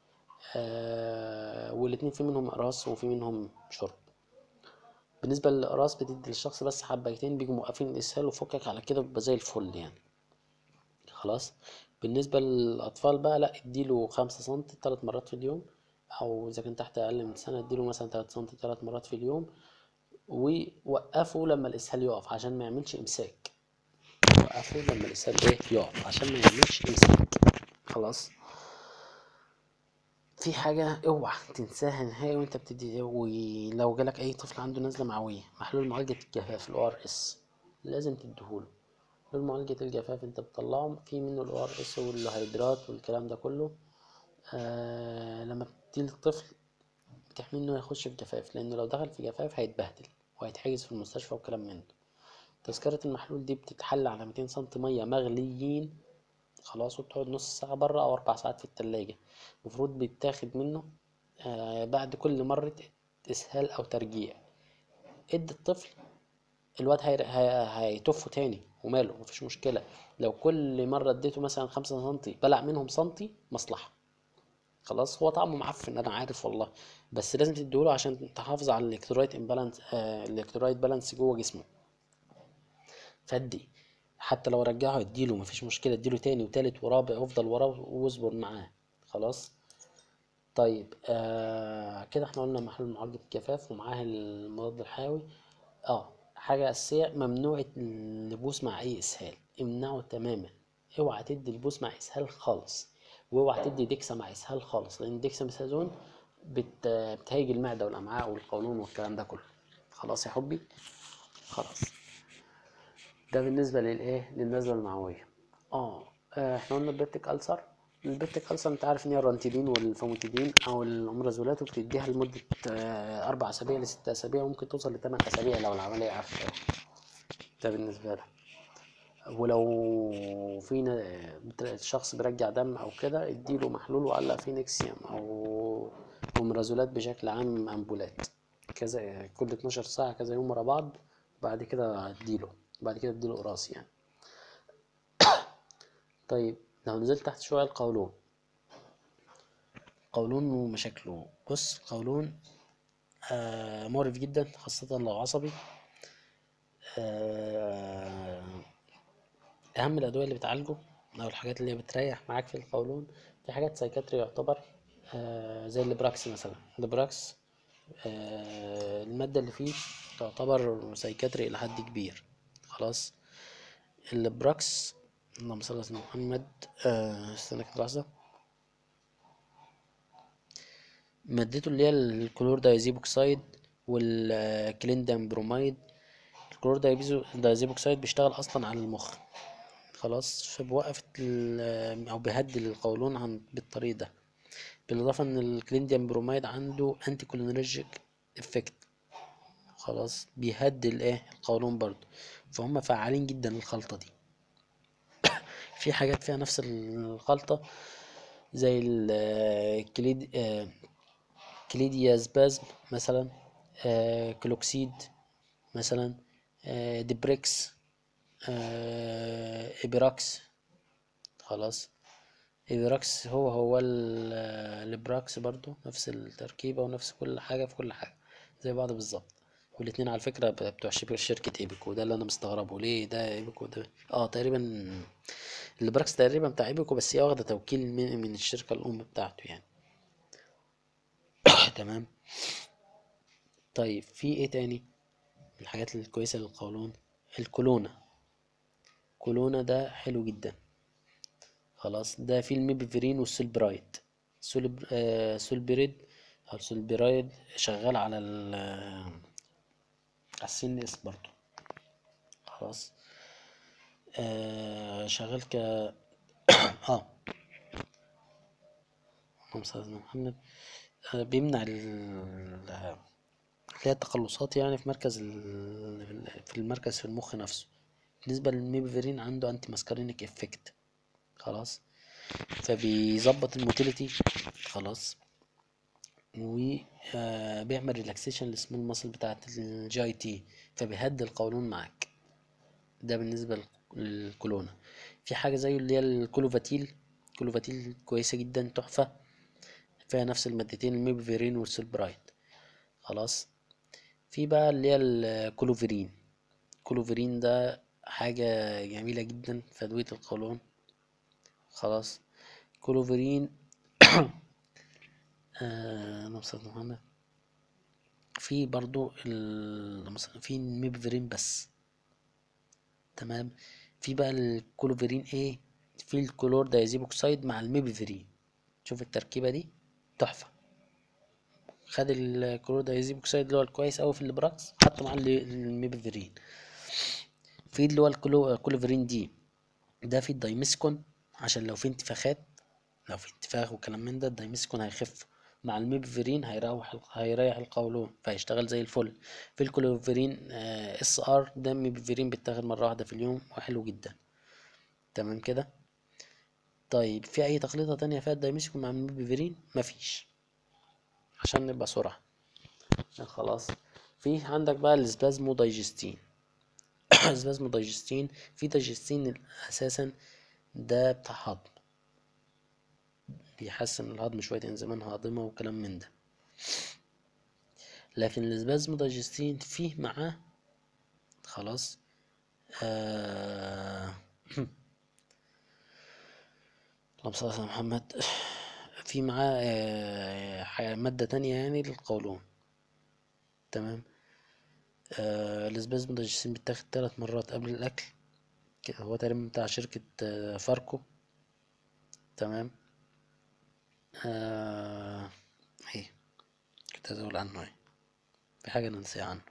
آه والاتنين في منهم أقراص وفي منهم شرب بالنسبة للأقراص بتدي للشخص بس حبايتين بيجوا موقفين الإسهال وفكك على كده بيبقى زي الفل يعني خلاص بالنسبة للأطفال بقى لأ اديله خمسة سنتي تلات مرات في اليوم أو إذا كان تحت أقل من سنة اديله مثلا تلات سنتي تلات مرات في اليوم ووقفه لما الإسهال يقف عشان ما يعملش إمساك وقفه لما الإسهال إيه يقف عشان ما يعملش إمساك خلاص في حاجة اوعى تنساها نهائي وانت بتدي ولو جالك اي طفل عنده نزلة معوية محلول معالجة الجفاف ال ORS لازم تديهوله محلول معالجة الجفاف انت بتطلعه في منه ال ORS والهيدرات والكلام ده كله آه لما بتدي للطفل بتحميه انه يخش في جفاف لانه لو دخل في جفاف هيتبهدل وهيتحجز في المستشفى وكلام من ده تذكرة المحلول دي بتتحل على 200 سنتي مية مغليين خلاص وبتقعد نص ساعة بره أو أربع ساعات في التلاجة المفروض بيتاخد منه آه بعد كل مرة إسهال أو ترجيع ادي الطفل الواد هي... هي... هيتفه تاني وماله مفيش مشكلة لو كل مرة اديته مثلا خمسة سنتي بلع منهم سنتي مصلحة خلاص هو طعمه معفن انا عارف والله بس لازم تديهوله عشان تحافظ على الالكترولايت امبالانس آه الالكترولايت بالانس جوه جسمه فدي حتى لو رجعه اديله مفيش مشكلة اديله تاني وتالت ورابع وافضل وراه واصبر معاه خلاص طيب آه كده احنا قلنا محلول معالجة الجفاف ومعاه المضاد الحيوي اه حاجة أساسية ممنوع البوس مع أي إسهال امنعه تماما اوعى تدي البوس مع إسهال خالص واوعى تدي ديكسا مع إسهال خالص لأن الديكساميثازون بت... بتهيج المعدة والأمعاء والقولون والكلام ده كله خلاص يا حبي خلاص ده بالنسبة للإيه للنزلة المعوية اه آه، احنا قلنا البيبتيك ألسر البيبتيك ألسر انت عارف ان هي الرانتيدين والفاموتيدين او الامرازولات وبتديها لمدة آه، أربع أسابيع لست أسابيع وممكن توصل لتمن أسابيع لو العملية عارفة ده بالنسبة لها ولو في ن- بت- الشخص بيرجع دم او كده اديله محلول وعلق فيه نكسيوم او امرازولات بشكل عام امبولات كذا كل 12 ساعة كذا يوم ورا بعض بعد كده اديله بعد كده اديله قراص يعني طيب لو نزلت تحت شوية القولون قولون ومشاكله بص القولون آه مقرف جدا خاصة لو عصبي آه اهم الادويه اللي بتعالجه او الحاجات اللي بتريح معاك في القولون في حاجات سايكاتري يعتبر آه زي الليبراكس مثلا الليبراكس آه الماده اللي فيه تعتبر سايكاتري الى حد كبير خلاص الليبراكس اللهم صل على سيدنا محمد آه استنى كده لحظه مادته اللي هي الكلور دايزيبوكسيد والكليندام بروميد الكلور دايزيبو- دايزيبوكسيد بيشتغل اصلا على المخ خلاص فبوقف ال- او بيهدي القولون عن بالطريق ده بالاضافه ان الكلينديوم بروميد عنده انتي كولينرجيك افكت خلاص بيهدي الايه القولون برضو فهم فعالين جدا الخلطة دي في حاجات فيها نفس الخلطة زي الكليد آه، كليديازبازم مثلا آه، كلوكسيد مثلا آه، ديبريكس آه، إبراكس خلاص إبراكس هو هو ال- الإبراكس برضو نفس التركيبة ونفس كل حاجة في كل حاجة زي بعض بالظبط والاتنين على فكرة ب- بتوع شبه شركة إيبكو ده اللي أنا مستغربه ليه ده إيبكو ده اه تقريبا الإبراكس تقريبا بتاع إيبكو بس هي واخدة توكيل من, من الشركة الأم بتاعته يعني تمام طيب في ايه تاني من الحاجات الكويسة للقولون الكولونا كولونا ده حلو جدا خلاص ده فيه الميبفرين والسولبرايد سولب... آه سولبريد او سولبرايد شغال على ال على السن اس برضو خلاص آه شغال ك اه اللهم صل على محمد آه بيمنع ال... اللي هي التقلصات يعني في مركز ال... في المركز في المخ نفسه بالنسبة للميبفرين عنده انتي ماسكارينيك افكت خلاص فبيظبط الموتيليتي خلاص وبيعمل ريلاكسيشن للسمول ماسل بتاعت الجي اي تي فبيهدي القولون معاك ده بالنسبة لل- للكولونا في حاجة زي اللي هي الكلوفاتيل كلوفاتيل كويسة جدا تحفة فيها نفس المادتين الميبفيرين والسولبرايد خلاص في بقى اللي هي الكلوفيرين الكلوفيرين ده حاجة جميلة جدا في أدوية القولون خلاص كلوفيرين آه اللهم صل على محمد في برضو ال... مثلا في الميبفرين بس تمام في بقى الكلوفيرين ايه في الكلور دايزيبوكسيد مع الميبفرين شوف التركيبة دي تحفة خد الكلور دايزيبوكسيد اللي هو الكويس أوي في البراكس حطه مع ال- الميبفرين في اللي هو الكلو- الكلوفيرين دي ده في الدايمسكون عشان لو في انتفاخات لو في انتفاخ وكلام من ده الدايمسكون هيخف مع الميبفرين هيروح ال- هيريح القولون فهيشتغل زي الفل في الكلوفيرين اس ار ده ميبفرين بيتاخد مرة واحدة في اليوم وحلو جدا تمام كده طيب في اي تخليطة تانية فيها الدايمسكون مع الميبفرين مفيش عشان نبقى سرعة خلاص في عندك بقى الاسبازمو دايجستين اسبازمو دايجستين في دايجستين اساسا ده بتاع هضم بيحسن الهضم شوية انزيمان هاضمة وكلام من ده لكن الاسبازمو دايجستين فيه معاه خلاص آه... اللهم صل على محمد في معاه آه... ح- مادة تانية يعني للقولون تمام آه... الاسبازمو دايجستين بيتاخد تلات مرات قبل الأكل كده هو تقريبا بتاع شركة آه، فاركو تمام آه... ايه كنت عايز اقول عنه ايه في حاجة أنا نسيها عنه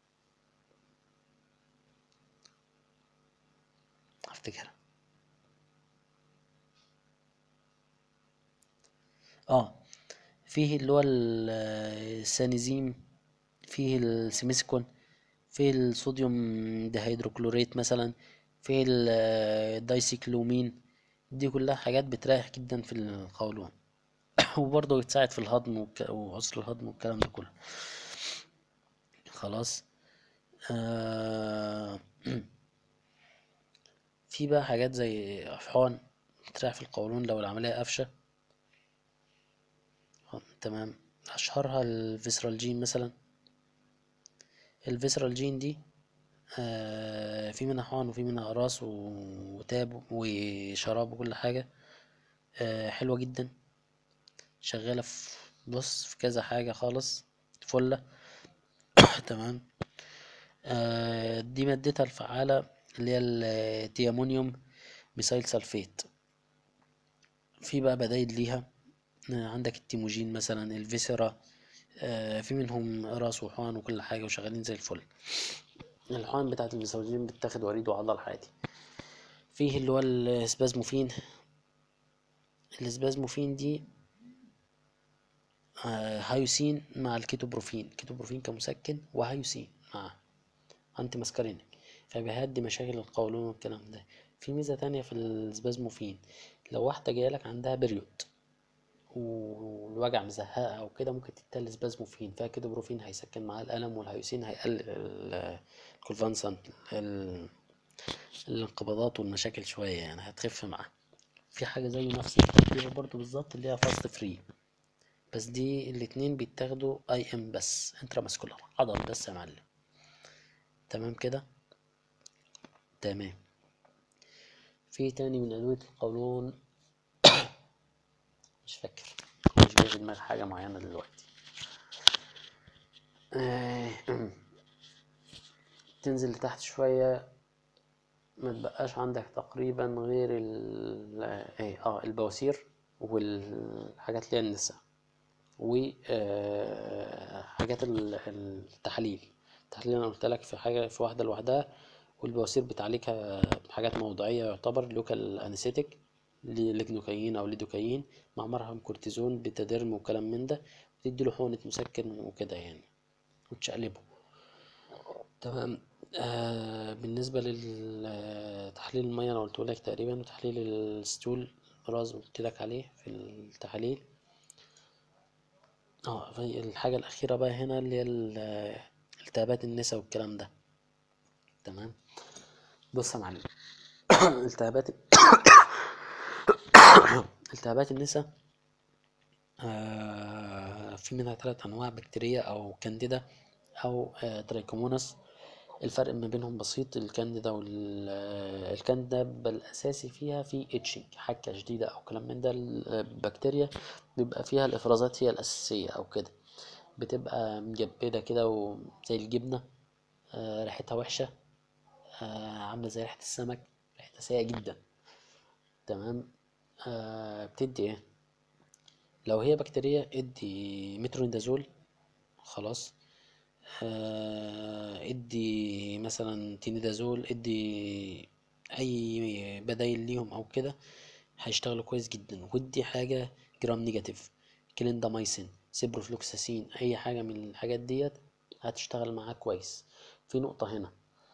افتكرها اه فيه اللي هو ال- السانيزيم فيه السيميسكون فيه الصوديوم دهيدروكلوريت مثلا فيه ال- الدايسيكلومين دي كلها حاجات بتريح جدا في القولون وبرضه بتساعد في الهضم والك- وعسر الهضم والكلام ده كله خلاص آه في بقى حاجات زي أفحان بتريح في القولون لو العملية قافشة آه، تمام أشهرها الفيسرالجين مثلا الفيسرالجين دي آه في منها حقن وفي منها أقراص و- وتاب وشراب وكل حاجة آه حلوة جدا شغالة في بص في كذا حاجة خالص فلة تمام آه دي مادتها الفعالة اللي هي التيامونيوم ميثايل سلفيت في بقى بدايل ليها آه، عندك التيموجين مثلا الفيسرا آه، في منهم راس وحقن وكل حاجة وشغالين زي الفل الحقن بتاعة الميثايلين بتاخد وريد وعضل عادي فيه اللي هو السبازموفين السبازموفين دي آه، هايوسين مع الكيتوبروفين كيتوبروفين كمسكن وهايوسين انتي ماسكارينيك فبيهدي مشاكل القولون والكلام ده في ميزة تانية في السبازموفين لو واحدة جايلك عندها بريود والوجع مزهقها وكده ممكن تديها سبازموفين فيها كده بروفين هيسكن معاها الألم والهيوسين هيقلل ال- الكونفانسنت ال- الانقباضات والمشاكل شوية يعني هتخف معاها في حاجة زيه نفس التركيبة برضو بالظبط اللي هي فاست فري بس دي الاتنين بيتاخدوا اي ام بس انترا ماسكولار عضل بس يا معلم تمام كده تمام في تاني من أدوية القولون مش فاكر مش جاي في دماغي حاجة معينة دلوقتي آه، تنزل لتحت شوية ما تبقاش عندك تقريبا غير ال ايه اه البواسير والحاجات اللي هي النساء وحاجات التحاليل التحاليل انا قلت لك في حاجة في واحدة لوحدها والبواسير بتعالجها بحاجات موضعية يعتبر لوكال انستيك لجنوكايين او ليدوكايين مع مرهم كورتيزون بتاديرم وكلام من ده بتدي له حقنة مسكن وكده يعني وتشقلبه تمام آه بالنسبة لتحليل المية أنا قلت لك تقريبا وتحليل الستول راز قلت لك عليه في التحاليل اه في الحاجة الأخيرة بقى هنا اللي هي ال- التهابات النسا والكلام ده تمام بص يا معلم التهابات التهابات النسا آه في منها ثلاث أنواع بكتيريا أو كانديدا أو آه ترايكوموناس الفرق ما بينهم بسيط الكانديدا والكانديدا بالأساسي فيها في اتشنج حكة شديدة أو كلام من ده البكتيريا بيبقى فيها الإفرازات هي الأساسية أو كده بتبقى مجبدة كده وزي الجبنة آه ريحتها وحشة آه عاملة زي ريحة السمك ريحتها سيئة جدا تمام آه بتدي ايه لو هي بكتيريا ادي مترونيدازول خلاص آه، ادي مثلا تينيدازول ادي اي بدايل ليهم او كده هيشتغلوا كويس جدا ودي حاجة جرام نيجاتيف كليندامايسين سيبروفلوكساسين اي حاجة من الحاجات ديت هتشتغل معاك كويس في نقطة هنا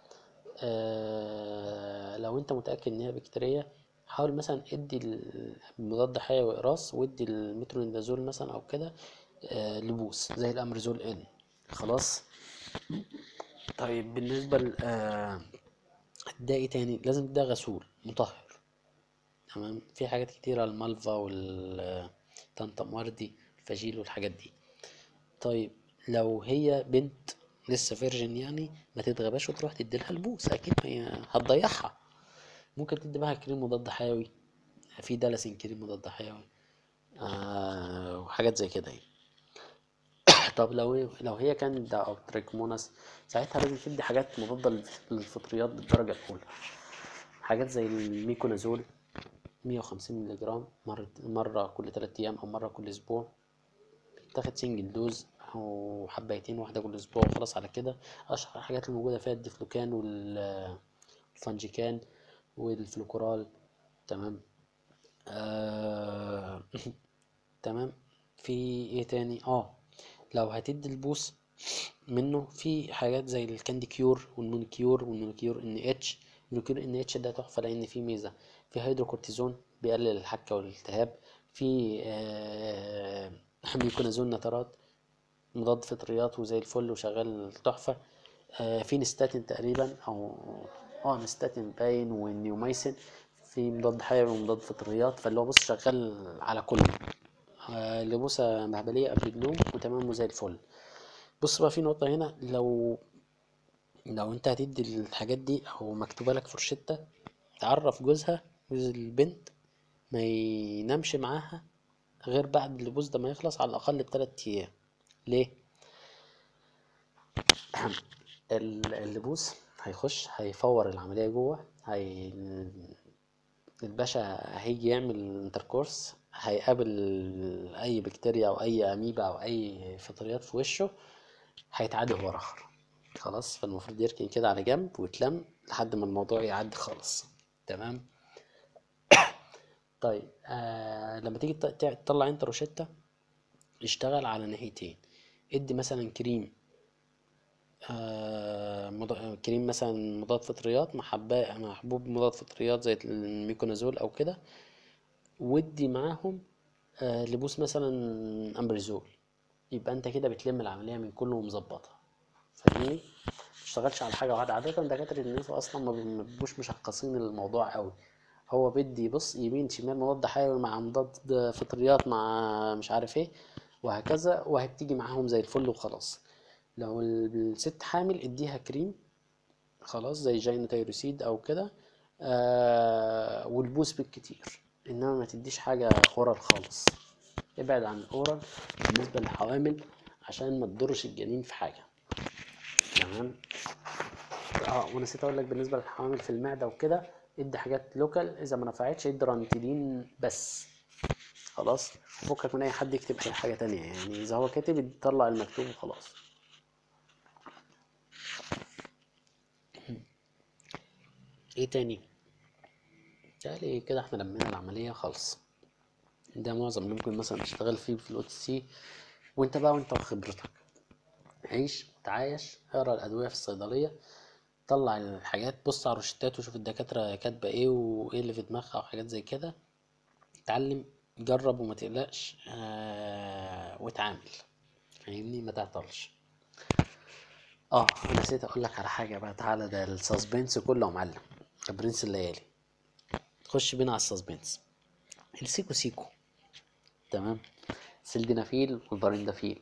آه لو انت متأكد ان هي بكتيريا حاول مثلا ادي المضاد حيوي اقراص وادي المترونيدازول مثلا او كده آه لبوس زي الامريزول ان خلاص طيب بالنسبة ل آه، ده ايه تاني لازم ده غسول مطهر تمام في حاجات كتيرة المالفا والطنطم وردي الفاجيل والحاجات دي طيب لو هي بنت لسه فيرجن يعني ما تتغباش وتروح تديلها البوس اكيد ما هي هتضيعها ممكن تدي بقى كريم مضاد حيوي في دلسين كريم مضاد حيوي آه وحاجات زي كده يعني طب لو لو هي كانديدا او تريكموناس ساعتها لازم تدي حاجات مضادة للفطريات بالدرجة الأولى حاجات زي الميكونازول مية وخمسين مللي جرام مرة مرة كل تلات أيام أو مرة كل أسبوع تاخد سنجل دوز أو حبايتين واحدة كل أسبوع وخلاص على كده أشهر الحاجات الموجودة فيها الديفلوكان والفانجيكان والفلوكورال تمام آه... تمام في ايه تاني اه لو هتدي البوس منه في حاجات زي الكاندي كيور والمونيكيور والمونيكيور ان اتش المونيكيور ان اتش ده تحفه لان فيه ميزه في هيدروكورتيزون بيقلل الحكه والالتهاب في آه ميكونازول نترات مضاد فطريات وزي الفل وشغال تحفه آه في نستاتين تقريبا او اه نستاتين باين والنيوميسين في مضاد حيوي ومضاد فطريات فاللي هو بص شغال على كله آه، لبوسة مهبلية قبل النوم وتمام وزي الفل بص بقى في نقطة هنا لو لو انت هتدي الحاجات دي او مكتوبة لك فرشتة تعرف جوزها جوز البنت ما ينامش معاها غير بعد اللبوس ده ما يخلص على الأقل بتلات أيام ليه؟ ال- اللبوس هيخش هيفور العملية جوه هي الباشا هيجي يعمل انتركورس هيقابل اي بكتيريا او اي اميبا او اي فطريات في وشه هيتعدي هو اخر خلاص فالمفروض يركن كده على جنب ويتلم لحد ما الموضوع يعدي خالص تمام طيب آه لما تيجي ت- ت- تطلع انت روشتة اشتغل على ناحيتين ادي مثلا كريم آه مض... كريم مثلا مضاد فطريات مع حبا- مع حبوب مضاد فطريات زي الميكونازول او كده ودي معاهم آه لبوس مثلا امبريزول يبقى انت كده بتلم العمليه من كله ومظبطها فاهمني متشتغلش على حاجه واحده عاده دكاتره النساء اصلا ما بي- ما بيبقوش مشخصين الموضوع قوي هو بدي بص يمين شمال مضاد حيوي مع مضاد فطريات مع مش عارف ايه وهكذا وهتيجي معاهم زي الفل وخلاص لو الست حامل اديها كريم خلاص زي جاينا تايروسيد او كده آه والبوس بالكتير انما ما تديش حاجه اورال خالص ابعد عن الاورال بالنسبه للحوامل عشان ما تضرش الجنين في حاجه تمام اه ونسيت اقول لك بالنسبه للحوامل في المعده وكده ادي حاجات لوكال اذا ما نفعتش ادي رانتيدين بس خلاص فكك من اي حد يكتب اي حاجه تانية يعني اذا هو كاتب يطلع المكتوب وخلاص ايه تاني بالتالي كده احنا لمينا العمليه خالص ده معظم اللي ممكن مثلا تشتغل فيه في الاو تي سي وانت بقى وانت وخبرتك عيش تعايش اقرا الادويه في الصيدليه طلع الحاجات بص على الروشتات وشوف الدكاتره كاتبه ايه وايه اللي في دماغها وحاجات زي كده اتعلم جرب وما تقلقش آه واتعامل فاهمني ما تعطلش اه انا نسيت اقول لك على حاجه بقى تعالى ده السسبنس كله يا معلم برنس الليالي تخش بينا على السسبنس السيكو سيكو تمام سلدنافيل والبارندافيل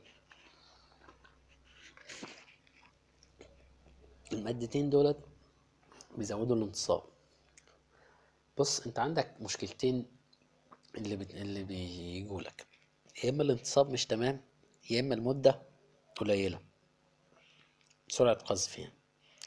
المادتين دولت بيزودوا الانتصاب بص انت عندك مشكلتين اللي بت... اللي بيجوا لك يا اما الانتصاب مش تمام يا اما المده قليله سرعه قذف يعني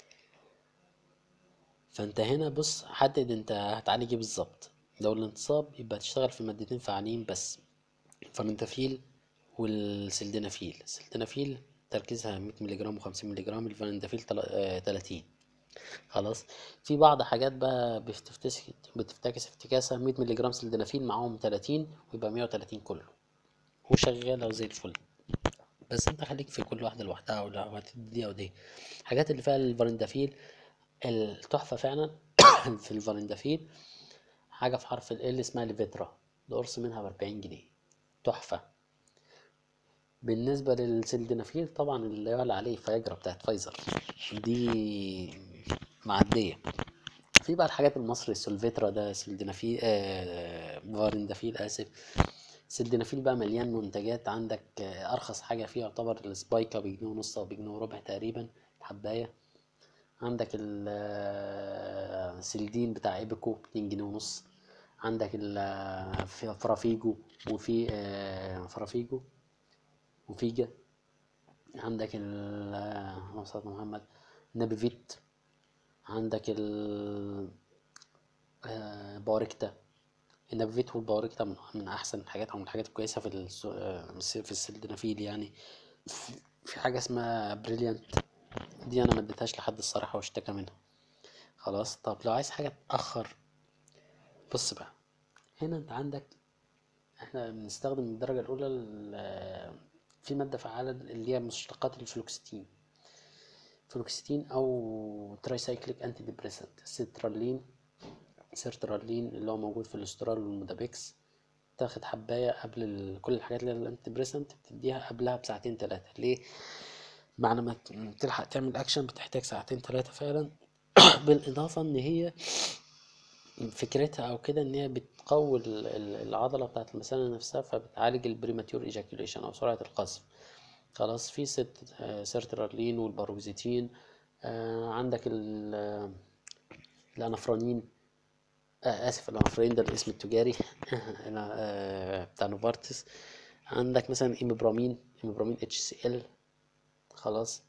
فانت هنا بص حدد انت هتعالج ايه بالظبط لو الانتصاب يبقى تشتغل في مادتين فعالين بس الفرنتافيل والسلدنافيل السلدنافيل تركيزها 100 ملغ و50 ملغ الفرنتافيل تل- آه، 30 خلاص في بعض حاجات بقى بتفتكس بتفتكس افتكاسة 100 ملغ سلدنافيل معاهم 30 ويبقى 130 كله وشغالة وزي الفل بس انت خليك في كل واحدة لوحدها ولا هتدي دي او دي الحاجات اللي فيها الفرندافيل التحفة فعلا في الفرندافيل حاجة في حرف ال اسمها ليفيترا القرص منها بأربعين جنيه تحفة بالنسبة للسلدنافيل طبعا اللي يعلى عليه فياجرا بتاعت فايزر دي معدية في بقى الحاجات المصري السولفيترا ده سلدنافيل آه فارندافيل آسف سلدنافيل بقى مليان منتجات عندك آه أرخص حاجة فيه يعتبر السبايكا بجنيه ونص أو بجنيه وربع تقريبا الحباية عندك السلدين بتاع ايبكو اتنين جنيه ونص عندك ال- في فرافيجو وفي آه، فرافيجو وفيجا عندك ال اللهم صل على محمد نابيفيت عندك ال آه، باركتا النابيفيت والباركتا من من احسن الحاجات او من الحاجات الكويسه في الس- آه، في السلدنافيل يعني في- في حاجه اسمها بريليانت دي انا ما اديتهاش لحد الصراحه واشتكى منها خلاص طب لو عايز حاجه تاخر بص بقى هنا انت عندك احنا بنستخدم الدرجه الاولى ال- في ماده فعاله اللي هي مشتقات الفلوكستين فلوكستين او ترايسايكليك انتي ديبريسنت سيترالين سيرترالين اللي هو موجود في الاسترال والمودابيكس تاخد حبايه قبل ال... كل الحاجات اللي هي الانتي ديبريسنت بتديها قبلها بساعتين ثلاثه ليه معنى ما ت- تلحق تعمل اكشن بتحتاج ساعتين ثلاثه فعلا بالاضافه ان هي فكرتها او كده ان هي بتقوي ال- ال- العضله بتاعت المثانه نفسها فبتعالج البريماتيور ايجاكيوليشن او سرعه القذف خلاص في ست آه، سيرترالين والباروكسيتين آه، عندك ال- آه، الانافرانين آه اسف الانافرين ده الاسم التجاري أنا، آه، بتاع نوفارتس عندك مثلا ايميبرامين ايميبرامين اتش سي ال خلاص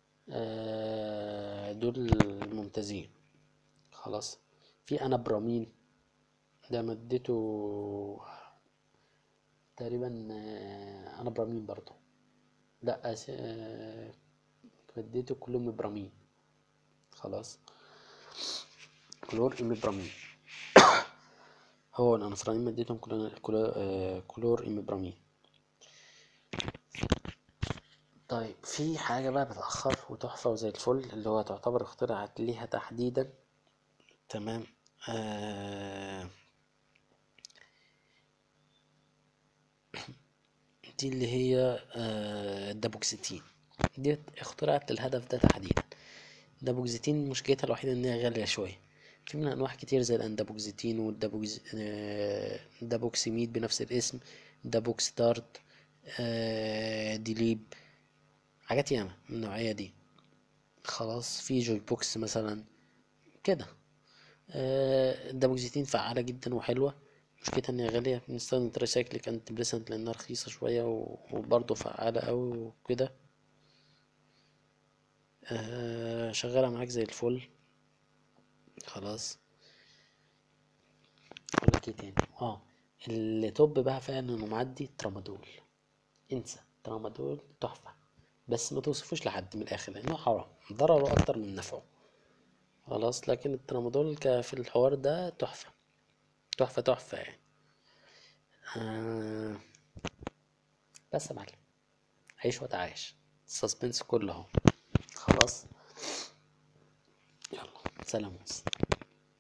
آه، دول ممتازين خلاص في انابرامين ده مادته تقريبا آه، انابرامين برضه لا أس... آه، مادته كلوميبرامين خلاص كلور ايميبرامين هو الانفرانين مادتهم كلو... كلو... آه، كلور ايميبرامين طيب في حاجة بقى متأخر وتحفة وزي الفل اللي هو تعتبر اخترعت ليها تحديدا تمام آه دي اللي هي آه الدابوكسيتين دي اخترعت للهدف ده تحديدا الدابوكسيتين مشكلتها الوحيدة إن هي غالية شوية في منها أنواع كتير زي الأندابوكسيتين والدابوكس آه، دابوكسيميد بنفس الاسم دابوكستارت آه، ديليب حاجات ياما من النوعية دي خلاص في جوي بوكس مثلا كده آه، الدابوكسيتين فعالة جدا وحلوة مشكلتها إن هي غالية بنستخدم تريسايكليك أنتي بريسنت لأنها رخيصة شوية و- وبرضه فعالة أوي وكده آه، شغالة معاك زي الفل خلاص اقول لك ايه تاني اه اللي توب بقى فعلا انه معدي ترامادول انسى ترامادول تحفة بس ما توصفوش لحد من الاخر لانه حرام ضرره اكتر من نفعه خلاص لكن الترامادول ك- في الحوار ده تحفة تحفة تحفة يعني آه بس يا معلم عيش وتعايش السسبنس كله اهو خلاص يلا سلام